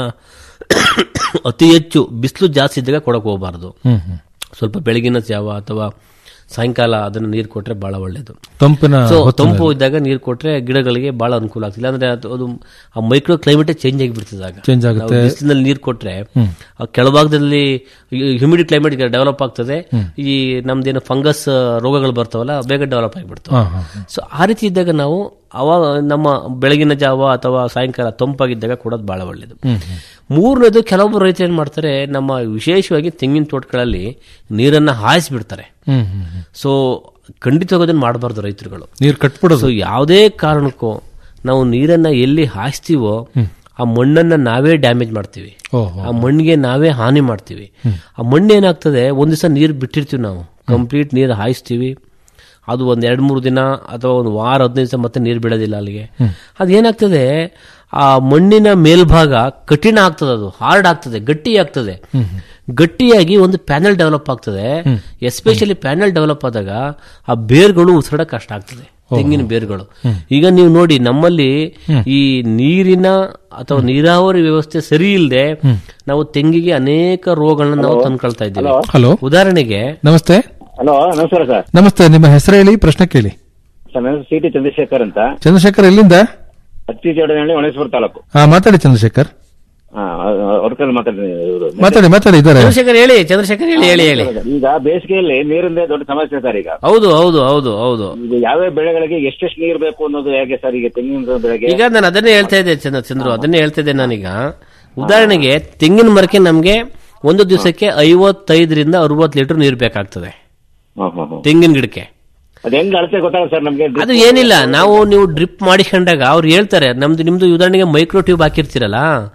Speaker 14: ಅತಿ ಹೆಚ್ಚು ಬಿಸಿಲು ಜಾಸ್ತಿ ಇದ್ದಾಗ ಕೊಡಕ್ ಹೋಗಬಾರ್ದು
Speaker 13: ಹ್ಮ್ ಹ್ಮ್.
Speaker 14: ಸ್ವಲ್ಪ ಬೆಳಗಿನ ಜಾವ ಅಥವಾ ಸಾಯಂಕಾಲ ಅದನ್ನು ನೀರು ಕೊಟ್ರೆ ಬಹಳ ಒಳ್ಳೇದು
Speaker 13: ತಂಪಿನ
Speaker 14: ಸೊ
Speaker 13: ಹೊತ್ತಿನಲ್ಲಿ.
Speaker 14: ತಂಪು ಇದ್ದಾಗ ನೀರು ಕೊಟ್ರೆ ಗಿಡಗಳಿಗೆ ಬಹಳ ಅನುಕೂಲ ಆಗ್ತಿಲ್ಲ ಅಂದ್ರೆ ಅದು ಅದು ಆ ಮೈಕ್ರೋ ಕ್ಲೈಮೇಟ್ ಚೇಂಜ್ ಆಗಿಬಿಡ್ತದೆ ಆಗ
Speaker 13: Change ಆಗುತ್ತೆ.
Speaker 14: ನಾವು ಬಿಸಿಲಿನಲ್ಲಿ ನೀರು ಕೊಟ್ರೆ
Speaker 13: ಹ್ಮ್.
Speaker 14: ಆ ಕೆಳಭಾಗದಲ್ಲಿ ಹ್ಯೂಮಿಡಿ ಕ್ಲೈಮೇಟ್ ಡೆವಲಪ್ ಆಗ್ತದೆ ಈ ನಮ್ದೇನು ಫಂಗಸ್ ರೋಗಗಳು ಬರ್ತಾವಲ್ಲ ಬೇಗ ಡೆವಲಪ್ ಆಗಿಬಿಡ್ತಾವೆ
Speaker 13: ಹಾ, ಹಾ,
Speaker 14: ಸೊ ಆ ರೀತಿ ಇದ್ದಾಗ ನಾವು ಅವಾಗ ನಮ್ಮ ಬೆಳಗಿನ ಜಾವ ಅಥವಾ ಸಾಯಂಕಾಲ ತಂಪಾಗಿದ್ದಾಗ ಕೊಡೋದು ಬಹಳ ಒಳ್ಳೇದು
Speaker 13: ಹ್ಮ್, ಹ್ಮ್.
Speaker 14: ಮೂರನೇದು ಕೆಲವೊಬ್ಬರು ರೈತರು ಏನ್ ಮಾಡ್ತಾರೆ ನಮ್ಮ ವಿಶೇಷವಾಗಿ ತೆಂಗಿನ ತೋಟಗಳಲ್ಲಿ ನೀರನ್ನ ಹಾಯಿಸ್ಬಿಡ್ತಾರೆ
Speaker 13: ಹ್ಮ್ ಹ್ಮ್ ಹ್ಮ್.
Speaker 14: ಸೊ ಖಂಡಿತವಾಗಿ ಅದನ್ನ ಮಾಡಬಾರ್ದು ರೈತರುಗಳು
Speaker 13: ನೀರು ಕಟ್ಬಿಡೋದು
Speaker 14: ಸೊ ಯಾವುದೇ ಕಾರಣಕ್ಕೂ ನಾವು ನೀರನ್ನ ಎಲ್ಲಿ ಹಾಯಿಸ್ತೀವೋ ಆ ಮಣ್ಣನ್ನ ನಾವೇ ಡ್ಯಾಮೇಜ್ ಮಾಡ್ತೀವಿ
Speaker 13: ಓಹೋ.
Speaker 14: ಆ ಮಣ್ಣಿಗೆ ನಾವೇ ಹಾನಿ ಮಾಡ್ತೀವಿ ಆ ಮಣ್ಣು ಏನಾಗ್ತದೆ ಒಂದ್ ದಿವಸ ನೀರು ಬಿಟ್ಟಿರ್ತೀವಿ ನಾವು ಕಂಪ್ಲೀಟ್ ನೀರು ಹಾಯಿಸ್ತೀವಿ ಅದು ಒಂದ್ ಎರಡ್ ಮೂರು ದಿನ ಅಥವಾ ಒಂದು ವಾರ ಹದಿನೈದು ದಿವಸ ಮತ್ತೆ ನೀರು ಬೀಳೋದಿಲ್ಲ ಅಲ್ಲಿಗೆ ಅದೇನಾಗ್ತದೆ ಆ ಮಣ್ಣಿನ ಮೇಲ್ಭಾಗ ಕಠಿಣ ಆಗ್ತದೆ ಅದು ಹಾರ್ಡ್ ಆಗ್ತದೆ ಗಟ್ಟಿ ಆಗ್ತದೆ ಗಟ್ಟಿಯಾಗಿ ಒಂದು ಪ್ಯಾನಲ್ ಡೆವಲಪ್ ಆಗ್ತದೆ ಎಸ್ಪೆಷಲಿ ಪ್ಯಾನಲ್ ಡೆವಲಪ್ ಆದಾಗ ಆ ಬೇರ್ಗಳು ಉಸಿರಾಡಕ್ ಕಷ್ಟ ಆಗ್ತದೆ ತೆಂಗಿನ ಬೇರ್ಗಳು ಈಗ ನೀವು ನೋಡಿ ನಮ್ಮಲ್ಲಿ ಈ ನೀರಿನ ಅಥವಾ ನೀರಾವರಿ ವ್ಯವಸ್ಥೆ ಸರಿ ಇಲ್ಲದೆ ನಾವು ತೆಂಗಿಗೆ ಅನೇಕ ರೋಗಗಳನ್ನ ನಾವು ತಂದ್ಕೊಳ್ತಾ ಇದ್ದೀವಿ
Speaker 13: ಹಲೋ
Speaker 14: ಉದಾಹರಣೆಗೆ
Speaker 13: ನಮಸ್ತೆ
Speaker 15: ಹಲೋ ನಮಸ್ಕಾರ ಸರ್
Speaker 13: ನಮಸ್ತೆ ನಿಮ್ಮ ಹೆಸರು ಹೇಳಿ ಪ್ರಶ್ನೆ ಕೇಳಿ
Speaker 15: ಸರ್ ನನ್ನ ಸಿ ಟಿ ಚಂದ್ರಶೇಖರ್ ಅಂತ
Speaker 13: ಚಂದ್ರಶೇಖರ್ ಎಲ್ಲಿಂದ
Speaker 15: ಹತ್ತಿ ಜೋಡನಹಳ್ಳಿ ಹೊಣೇಶ್ವರ ತಾಲೂಕು
Speaker 13: ಹಾ ಮಾತಾಡಿ ಚಂದ್ರಶೇಖರ್
Speaker 15: ಹಾ ಅವ್ರ ಮಾತಾಡ್ತೀನಿ ಇವ್ರು.
Speaker 13: ಮಾತಾಡಿ ಮಾತಾಡಿ ಇದ್ದಾರೆ
Speaker 14: ಚಂದ್ರಶೇಖರ್ ಹೇಳಿ ಚಂದ್ರಶೇಖರ್ ಹೇಳಿ ಹೇಳಿ ಹೇಳಿ
Speaker 15: ಈಗ ಬೇಸಿಗೆಯಲ್ಲಿ ನೀರಿಂದೇ ದೊಡ್ಡ ಸಮಸ್ಯೆ ಸರ್ ಈಗ
Speaker 14: ಹೌದು ಹೌದು ಹೌದು ಹೌದು
Speaker 15: ಈಗ ಯಾವ್ಯಾವ ಬೆಳೆಗಳಿಗೆ ಎಷ್ಟೆಷ್ಟು ನೀರು ಬೇಕು ಅನ್ನೋದು ಹೇಗೆ ಸರ್ ಈಗ ತೆಂಗಿನ ಬೆಳೆಗೆ
Speaker 14: ಈಗ ನಾನು ಅದನ್ನೇ ಹೇಳ್ತಾ ಇದ್ದೆ ಚಂದ್ರ ಚಂದ್ರು ಅದನ್ನೇ ಹೇಳ್ತಾ ಇದ್ದೆ ನಾನೀಗ ಉದಾಹರಣೆಗೆ ತೆಂಗಿನ ಮರಕ್ಕೆ ನಮ್ಗೆ ಒಂದು ದಿವಸಕ್ಕೆ ಐವತ್ತೈದರಿಂದ ಅರವತ್ತು ಲೀಟರ್ ನೀರು ಬೇಕಾಗ್ತದೆ
Speaker 15: ಹ್ಮ್, ಹ್ಮ್, ಹ್ಮ್.
Speaker 14: ತೆಂಗಿನ ಗಿಡಕ್ಕೆ
Speaker 15: ಅದ್ ಹೆಂಗ್ ಅಳತೆ ಗೊತ್ತಾಗುತ್ತೆ ಸರ್ ನಮ್ಗೆ
Speaker 14: ಅದು ಏನಿಲ್ಲ ನಾವು ನೀವು ಡ್ರಿಪ್ ಮಾಡಿಕೊಂಡಾಗ ಅವ್ರು ಹೇಳ್ತಾರೆ ನಮ್ದು ನಿಮ್ದು ಉದಾಹರಣೆಗೆ ಮೈಕ್ರೋ ಟ್ಯೂಬ್ ಹಾಕಿರ್ತೀರಲ್ಲ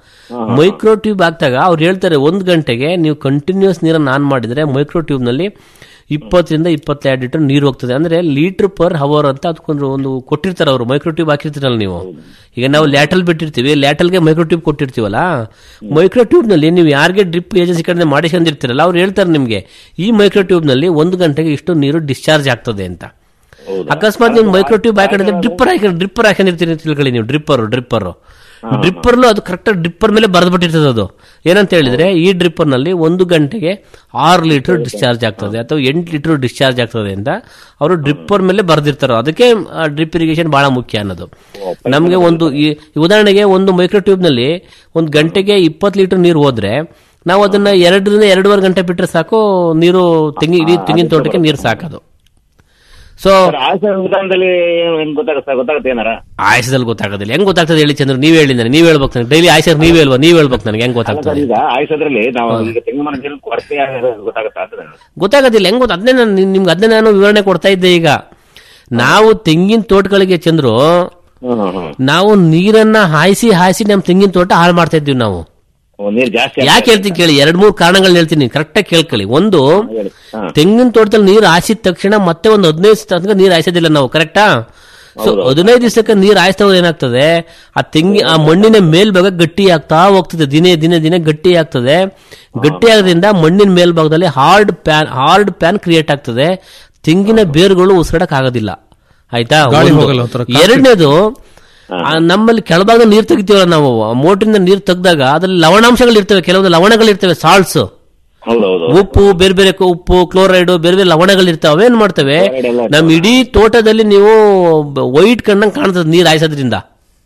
Speaker 14: ಮೈಕ್ರೋ ಟ್ಯೂಬ್ ಹಾಕ್ದಾಗ ಅವ್ರು ಹೇಳ್ತಾರೆ ಒಂದ್ ಗಂಟೆಗೆ ನೀವು ಕಂಟಿನ್ಯೂಸ್ ನೀರನ್ನು ಆನ್ ಮಾಡಿದ್ರೆ ಮೈಕ್ರೋ ಟ್ಯೂಬ್ ನಲ್ಲಿ ಇಪ್ಪತ್ತರಿಂದ ಇಪ್ಪತ್ತೆರಡು ಲೀಟರ್ ನೀರು ಹೋಗ್ತದೆ ಅಂದ್ರೆ ಲೀಟರ್ ಪರ್ ಹವರ್ ಅಂತ ಅದಕ್ಕೊಂದು ಒಂದು ಕೊಟ್ಟಿರ್ತಾರೆ ಅವರು ಮೈಕ್ರೋಟ್ಯೂಬ್ ಹಾಕಿರ್ತೀರಲ್ಲ ನೀವು ಈಗ ನಾವು ಲ್ಯಾಟಲ್ ಬಿಟ್ಟಿರ್ತೀವಿ ಲ್ಯಾಟಲ್ಗೆ ಮೈಕ್ರೋಟ್ಯೂಬ್ ಕೊಟ್ಟಿರ್ತೀವಲ್ಲ ಮೈಕ್ರೋಟ್ಯೂಬ್ ನಲ್ಲಿ ನೀವು ಯಾರಿಗೆ ಡ್ರಿಪ್ ಏಜೆನ್ಸಿ ಕಡೆ ಮಾಡಿಸ್ಕೊಂಡಿರ್ತೀರಲ್ಲ ಅವ್ರು ಹೇಳ್ತಾರೆ ನಿಮಗೆ ಈ ಮೈಕ್ರೋಟ್ಯೂಬ್ ನಲ್ಲಿ ಒಂದು ಗಂಟೆಗೆ ಇಷ್ಟು ನೀರು ಡಿಸ್ಚಾರ್ಜ್ ಆಗ್ತದೆ ಅಂತ ಅಕಸ್ಮಾತ್ ನೀವು ಮೈಕ್ರೋಟ್ಯೂಬ್ ಹಾಕೊಂಡಿದ್ರೆ ಡ್ರಿಪ್ಪರ್ ಹಾಕಿ ಡ್ರಿಪ್ಪರ್ ಹಾಕೊಂಡಿರ್ತೀರಿ ಅಂತ ತಿಳ್ಕೊಳ್ಳಿ ನೀವು ಡ್ರಿಪ್ಪರ್ ಡ್ರಿಪ್ಪರ್ ಡ್ರಿಪ್ಪರ್ಲು ಅದು ಕರೆಕ್ಟ್ ಡ್ರಿಪ್ಪರ್ ಮೇಲೆ ಬರೆದು ಬಿಟ್ಟಿರ್ತದೆ ಅದು ಏನಂತ ಹೇಳಿದ್ರೆ ಈ ಡ್ರಿಪ್ಪರ್ ನಲ್ಲಿ ಒಂದು ಗಂಟೆಗೆ ಆರು ಲೀಟರ್ ಡಿಸ್ಚಾರ್ಜ್ ಆಗ್ತದೆ ಅಥವಾ ಎಂಟು ಲೀಟರ್ ಡಿಸ್ಚಾರ್ಜ್ ಆಗ್ತದೆ ಅಂತ ಅವರು ಡ್ರಿಪ್ಪರ್ ಮೇಲೆ ಬರೆದಿರ್ತಾರೆ ಅದಕ್ಕೆ ಡ್ರಿಪ್ ಇರಿಗೇಷನ್ ಬಹಳ ಮುಖ್ಯ ಅನ್ನೋದು ನಮಗೆ ಒಂದು ಈ ಈ ಉದಾಹರಣೆಗೆ ಒಂದು ಮೈಕ್ರೋಟ್ಯೂಬ್ ನಲ್ಲಿ ಒಂದು ಗಂಟೆಗೆ ಇಪ್ಪತ್ತು ಲೀಟರ್ ನೀರು ಹೋದ್ರೆ ನಾವು ಅದನ್ನ ಎರಡರಿಂದ ಎರಡೂವರೆ ಗಂಟೆ ಬಿಟ್ಟರೆ ಸಾಕು ನೀರು ತೆಂಗಿ ಇಡೀ ತೆಂಗಿನ ತೋಟಕ್ಕೆ ನೀರು ಸಾಕೋದು ಸೊ
Speaker 15: ಆಸೆ ವಿಧಾನದಲ್ಲಿ ಏನ್ ಗೊತ್ತಾಗುತ್ತೆ ಸರ್ ಗೊತ್ತಾಗುತ್ತೆ ಏನಾರ
Speaker 14: ಆಯಸದಲ್ಲಿ ಗೊತ್ತಾಗೋದಿಲ್ಲ ಹೆಂಗ್ ಗೊತ್ತಾಗ್ತದೆ ಹೇಳಿ ಚಂದ್ರ ನೀವ್ ಹೇಳಿ ನನಗೆ ನೀವ್ ಹೇಳ್ಬೇಕು ನನಗೆ ಡೈಲಿ ಆಯ್ಸರ್ ನೀವ್ ಹೇಳ್ಬೋ ನೀವ್ ಹೇಳ್ಬೇಕು ನನಗೆ ಹೆಂಗ್
Speaker 15: ಅಲ್ಲ ಸರ್
Speaker 14: ಗೊತ್ತಾಗ್ತದೆ
Speaker 15: ಈಗ ಆಯುಷದ್ರಲ್ಲಿ ನಾವು ಈಗ ತೆಂಗಿನ ಮರ ನೀರಿನ ಕೊರತೆ ಆಗೋದು ಗೊತ್ತಾಗುತ್ತಾ ಅಂತ
Speaker 14: ಗೊತ್ತಾಗೋದಿಲ್ಲ ಹೆಂಗ್ ಗೊತ್ತ ಅದನ್ನೇ ನಾನು ನಿಮ್- ನಿಮ್ಗೆ ಅದನ್ನೇ ನಾನು ವಿವರಣೆ ಕೊಡ್ತಾ ಇದ್ದೆ ಈಗ ನಾವು ತೆಂಗಿನ ತೋಟಗಳಿಗೆ ಚಂದ್ರು ನಾವು ನೀರನ್ನ ಹಾಯಿಸಿ ಹಾಯಿಸಿ ನಮ್ಮ ತೆಂಗಿನ ತೋಟ ಹಾಳು ಮಾಡ್ತಾ ಇದ್ದೀವಿ ನಾವು
Speaker 15: ನೀರ್ ಜಾಸ್ತಿ
Speaker 14: ಯಾಕೆ ಹೇಳ್ತೀನಿ ಕೇಳಿ ಎರಡ್ ಮೂರು ಕಾರಣಗಳು ಹೇಳ್ತೀನಿ ಕರೆಕ್ಟಾಗಿ ಕೇಳ್ಕೊಳ್ಳಿ ಒಂದು ತೆಂಗಿನ ತೋಟದಲ್ಲಿ ನೀರು ಹಾಯಿಸಿದ ತಕ್ಷಣ ಮತ್ತೆ ಒಂದು ಹದಿನೈದು ತನಕ ನೀರು ಹಾಯಿಸೋದಿಲ್ಲ ನಾವು ಕರೆಕ್ಟಾ ಸೊ ಹದಿನೈದು ದಿವಸಕ್ಕೆ ನೀರು ಹಾಯಿಸ್ತಾ ಹೋದ್ರೆ ಏನಾಗ್ತದೆ ಆ ತೆಂಗಿ ಆ ಮಣ್ಣಿನ ಮೇಲ್ಭಾಗ ಗಟ್ಟಿ ಆಗ್ತಾ ಹೋಗ್ತದೆ ದಿನೇ ದಿನೇ ದಿನೇ ಗಟ್ಟಿ ಆಗ್ತದೆ ಗಟ್ಟಿ ಆಗೋದ್ರಿಂದ ಮಣ್ಣಿನ ಮೇಲ್ಭಾಗದಲ್ಲಿ hard pan hard pan create ಆಗ್ತದೆ ತೆಂಗಿನ ಬೇರುಗಳು ಉಸಿರಾಡಕ್ ಆಗೋದಿಲ್ಲ ಆಯ್ತಾ
Speaker 13: ಗಾಳಿ
Speaker 14: ಒಂದು.
Speaker 13: ಹೋಗಲ್ಲ, ಒಂಥರ ಕಾಫಿ.
Speaker 14: ಎರಡನೇದು ಆ ನಮ್ಮಲ್ಲಿ ಕೆಳಭಾಗ ನೀರು ತೆಗಿತೀವಲ್ಲ ನಾವು ಮೋಟ್ರಿಂದ ನೀರು ತೆಗ್ದಾಗ ಅದ್ರಲ್ಲಿ ಲವಣಾಂಶಗಳು ಇರ್ತವೆ ಕೆಲವೊಂದು ಲವಣಗಳು ಇರ್ತವೆ ಸಾಲ್ಟ್ಸ್
Speaker 15: ಹೌದೌದು
Speaker 14: ಉಪ್ಪು ಬೇರೆ ಬೇರೆ ಕ- ಉಪ್ಪು ಕ್ಲೋರೈಡ್ ಬೇರೆ ಬೇರೆ ಲವಣಗಳು ಇರ್ತವೆ ಅವೇನ್ ಮಾಡ್ತವೆ ನಮ್ ಇಡೀ ತೋಟದಲ್ಲಿ ನೀವು ವೈಟ್ ಕಣ್ಣಂಗ್ ಕಾಣ್ತದೆ ನೀರು ಹಾಯಿಸೋದ್ರಿಂದ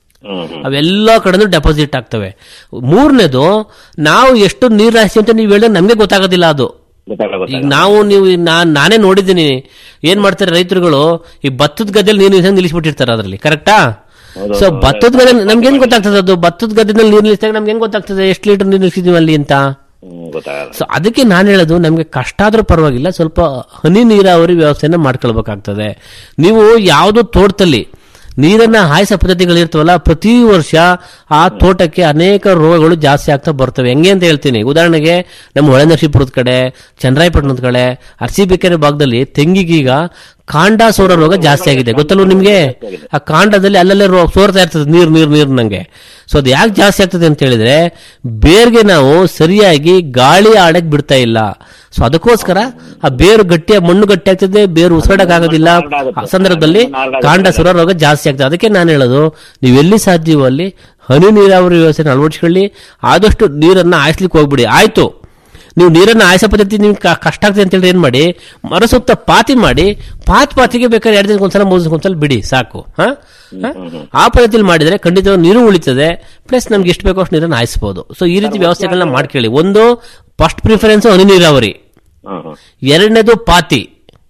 Speaker 14: ಅವೆಲ್ಲ ಕಡೆನೂ ಡೆಪಾಸಿಟ್ ಆಗ್ತವೆ ಮೂರನೇದು ನಾವು ಎಷ್ಟು ನೀರು ಹಾಯಿಸಿ ಅಂತ ನೀವು ಹೇಳಿದ್ರೆ ನಮಗೆ ಗೊತ್ತಾಗೋದಿಲ್ಲ ಅದು ಈಗ ನಾವು ನೀವು ನಾನ್ ನಾನೇ ನೋಡಿದ್ದೀನಿ ಏನ್ ಮಾಡ್ತಾರೆ ರೈತರುಗಳು ಈ ಭತ್ತದ ಗದ್ದೆಲಿ ನೀರು ನಿಲ್ಸಂಗ್ ನಿಲ್ಲಿಸ್ಬಿಟ್ಟಿರ್ತಾರೆ ಅದರಲ್ಲಿ ಕರೆಕ್ಟಾ ಸೊ ಭತ್ತದ ಗದ್ದೆ ನಮ್ಗೆ ಹೆಂಗ್ ಗೊತ್ತಾಗ್ತದೆ ಅದು ಭತ್ತದ ಗದ್ದೆನಲ್ಲಿ ನೀರು ನಿಲ್ಲಿಸಿದಾಗ ನಮ್ಗೆ ಹೆಂಗ್ ಗೊತ್ತಾಗ್ತದೆ ಎಷ್ಟು ಲೀಟರ್ ನೀರು ನಿಲ್ಸಿದೀವಿ ಅಲ್ಲಿ ಅಂತ
Speaker 15: ಗೊತ್ತಾಗಲ್ಲ
Speaker 14: ಸೊ ಅದಕ್ಕೆ ನಾನು ಹೇಳೋದು ನಮಗೆ ಕಷ್ಟ ಆದ್ರೂ ಪರವಾಗಿಲ್ಲ ಸ್ವಲ್ಪ ಹನಿ ನೀರಾವರಿ ವ್ಯವಸ್ಥೆನ ಮಾಡ್ಕೊಳ್ಬೇಕಾಗ್ತದೆ ನೀವು ಯಾವುದು ತೋಟದಲ್ಲಿ ನೀರನ್ನ ಹಾಯಿಸೋ ಪದ್ಧತಿಗಳಿರ್ತವಲ್ಲ ಪ್ರತಿ ವರ್ಷ ಆ ತೋಟಕ್ಕೆ ಅನೇಕ ರೋಗಗಳು ಜಾಸ್ತಿ ಆಗ್ತಾ ಬರ್ತವೆ ಹೆಂಗೆ ಅಂತ ಹೇಳ್ತೀನಿ ಉದಾಹರಣೆಗೆ ನಮ್ಮ ಹೊಳೆನರಸೀಪುರದ ಕಡೆ ಚನ್ನರಾಯಪಟ್ಟಣದ ಕಡೆ ಅರಸೀಬೇಕೆರೆ ಭಾಗದಲ್ಲಿ ತೆಂಗಿಗೀಗ ಕಾಂಡ ಸೋರ ರೋಗ ಜಾಸ್ತಿ ಆಗಿದೆ ಗೊತ್ತಲ್ವ ನಿಮ್ಗೆ ಆ ಕಾಂಡದಲ್ಲಿ ಅಲ್ಲಲ್ಲೇ ರೋ ಸೋರ್ತಾ ಇರ್ತದೆ ನೀರು ನೀರು ನೀರು ನಂಗೆ ಸೊ ಅದು ಯಾಕೆ ಜಾಸ್ತಿ ಆಗ್ತದೆ ಅಂತ ಹೇಳಿದ್ರೆ ಬೇರ್ಗೆ ನಾವು ಸರಿಯಾಗಿ ಗಾಳಿ ಆಡಕ್ ಬಿಡ್ತಾ ಇಲ್ಲ ಸೊ ಅದಕ್ಕೋಸ್ಕರ ಆ ಬೇರು ಗಟ್ಟಿ ಮಣ್ಣು ಗಟ್ಟಿ ಆಗ್ತದೆ ಬೇರು ಉಸಿರಾಡಕ್ ಆಗೋದಿಲ್ಲ ಆ ಸಂದರ್ಭದಲ್ಲಿ ಕಾಂಡ ಸುರ ರೋಗ ಜಾಸ್ತಿ ಆಗ್ತದೆ ಅದಕ್ಕೆ ನಾನು ಹೇಳೋದು ನೀವು ಎಲ್ಲಿ ಸಾಧ್ಯವೋ ಅಲ್ಲಿ ಹನಿ ನೀರಾವರಿ ವ್ಯವಸ್ಥೆನ ಅಳವಡಿಸ್ಕೊಳ್ಳಿ ಆದಷ್ಟು ನೀರನ್ನ ಹಾಯಿಸ್ಲಿಕ್ಕೆ ಹೋಗ್ಬಿಡಿ ಆಯ್ತು ನೀವು ನೀರನ್ನು ಆಯ್ಸೋ ಪದ್ಧತಿ ನಿಮ್ಗೆ ಕ- ಕಷ್ಟ ಆಗ್ತದೆ ಅಂತ ಹೇಳಿ ಏನ್ ಮಾಡಿ ಮರ ಸುತ್ತ ಪಾತಿ ಮಾಡಿ ಪಾತ್ ಪಾತಿಗೆ ಬೇಕಾದ್ರೆ ಎರಡು ದಿನಕ್ಕೆ ಒಂದ್ಸಲ ಮೂರು ದಿನಕ್ಕೆ ಒಂದ್ಸಲ ಬಿಡಿ ಸಾಕು ಹಾ ಹಾ? ಆ ಪದ್ಧತಿಯಲ್ಲಿ ಮಾಡಿದ್ರೆ ಖಂಡಿತವಾಗಿ ನೀರು ಉಳಿತದೆ ಪ್ಲಸ್ ನಮ್ಗೆ ಎಷ್ಟು ಬೇಕೋ ಅಷ್ಟು ನೀರನ್ನು ಹಾಯಿಸಬಹುದು ಸೊ ಈ ರೀತಿ ವ್ಯವಸ್ಥೆಗಳನ್ನ ಮಾಡ್ಕೊಳ್ಳಿ ಒಂದು ಫಸ್ಟ್ ಪ್ರಿಫರೆನ್ಸ್ ಹನಿ ನೀರಾವರಿ ಎರಡನೇದು ಪಾತಿ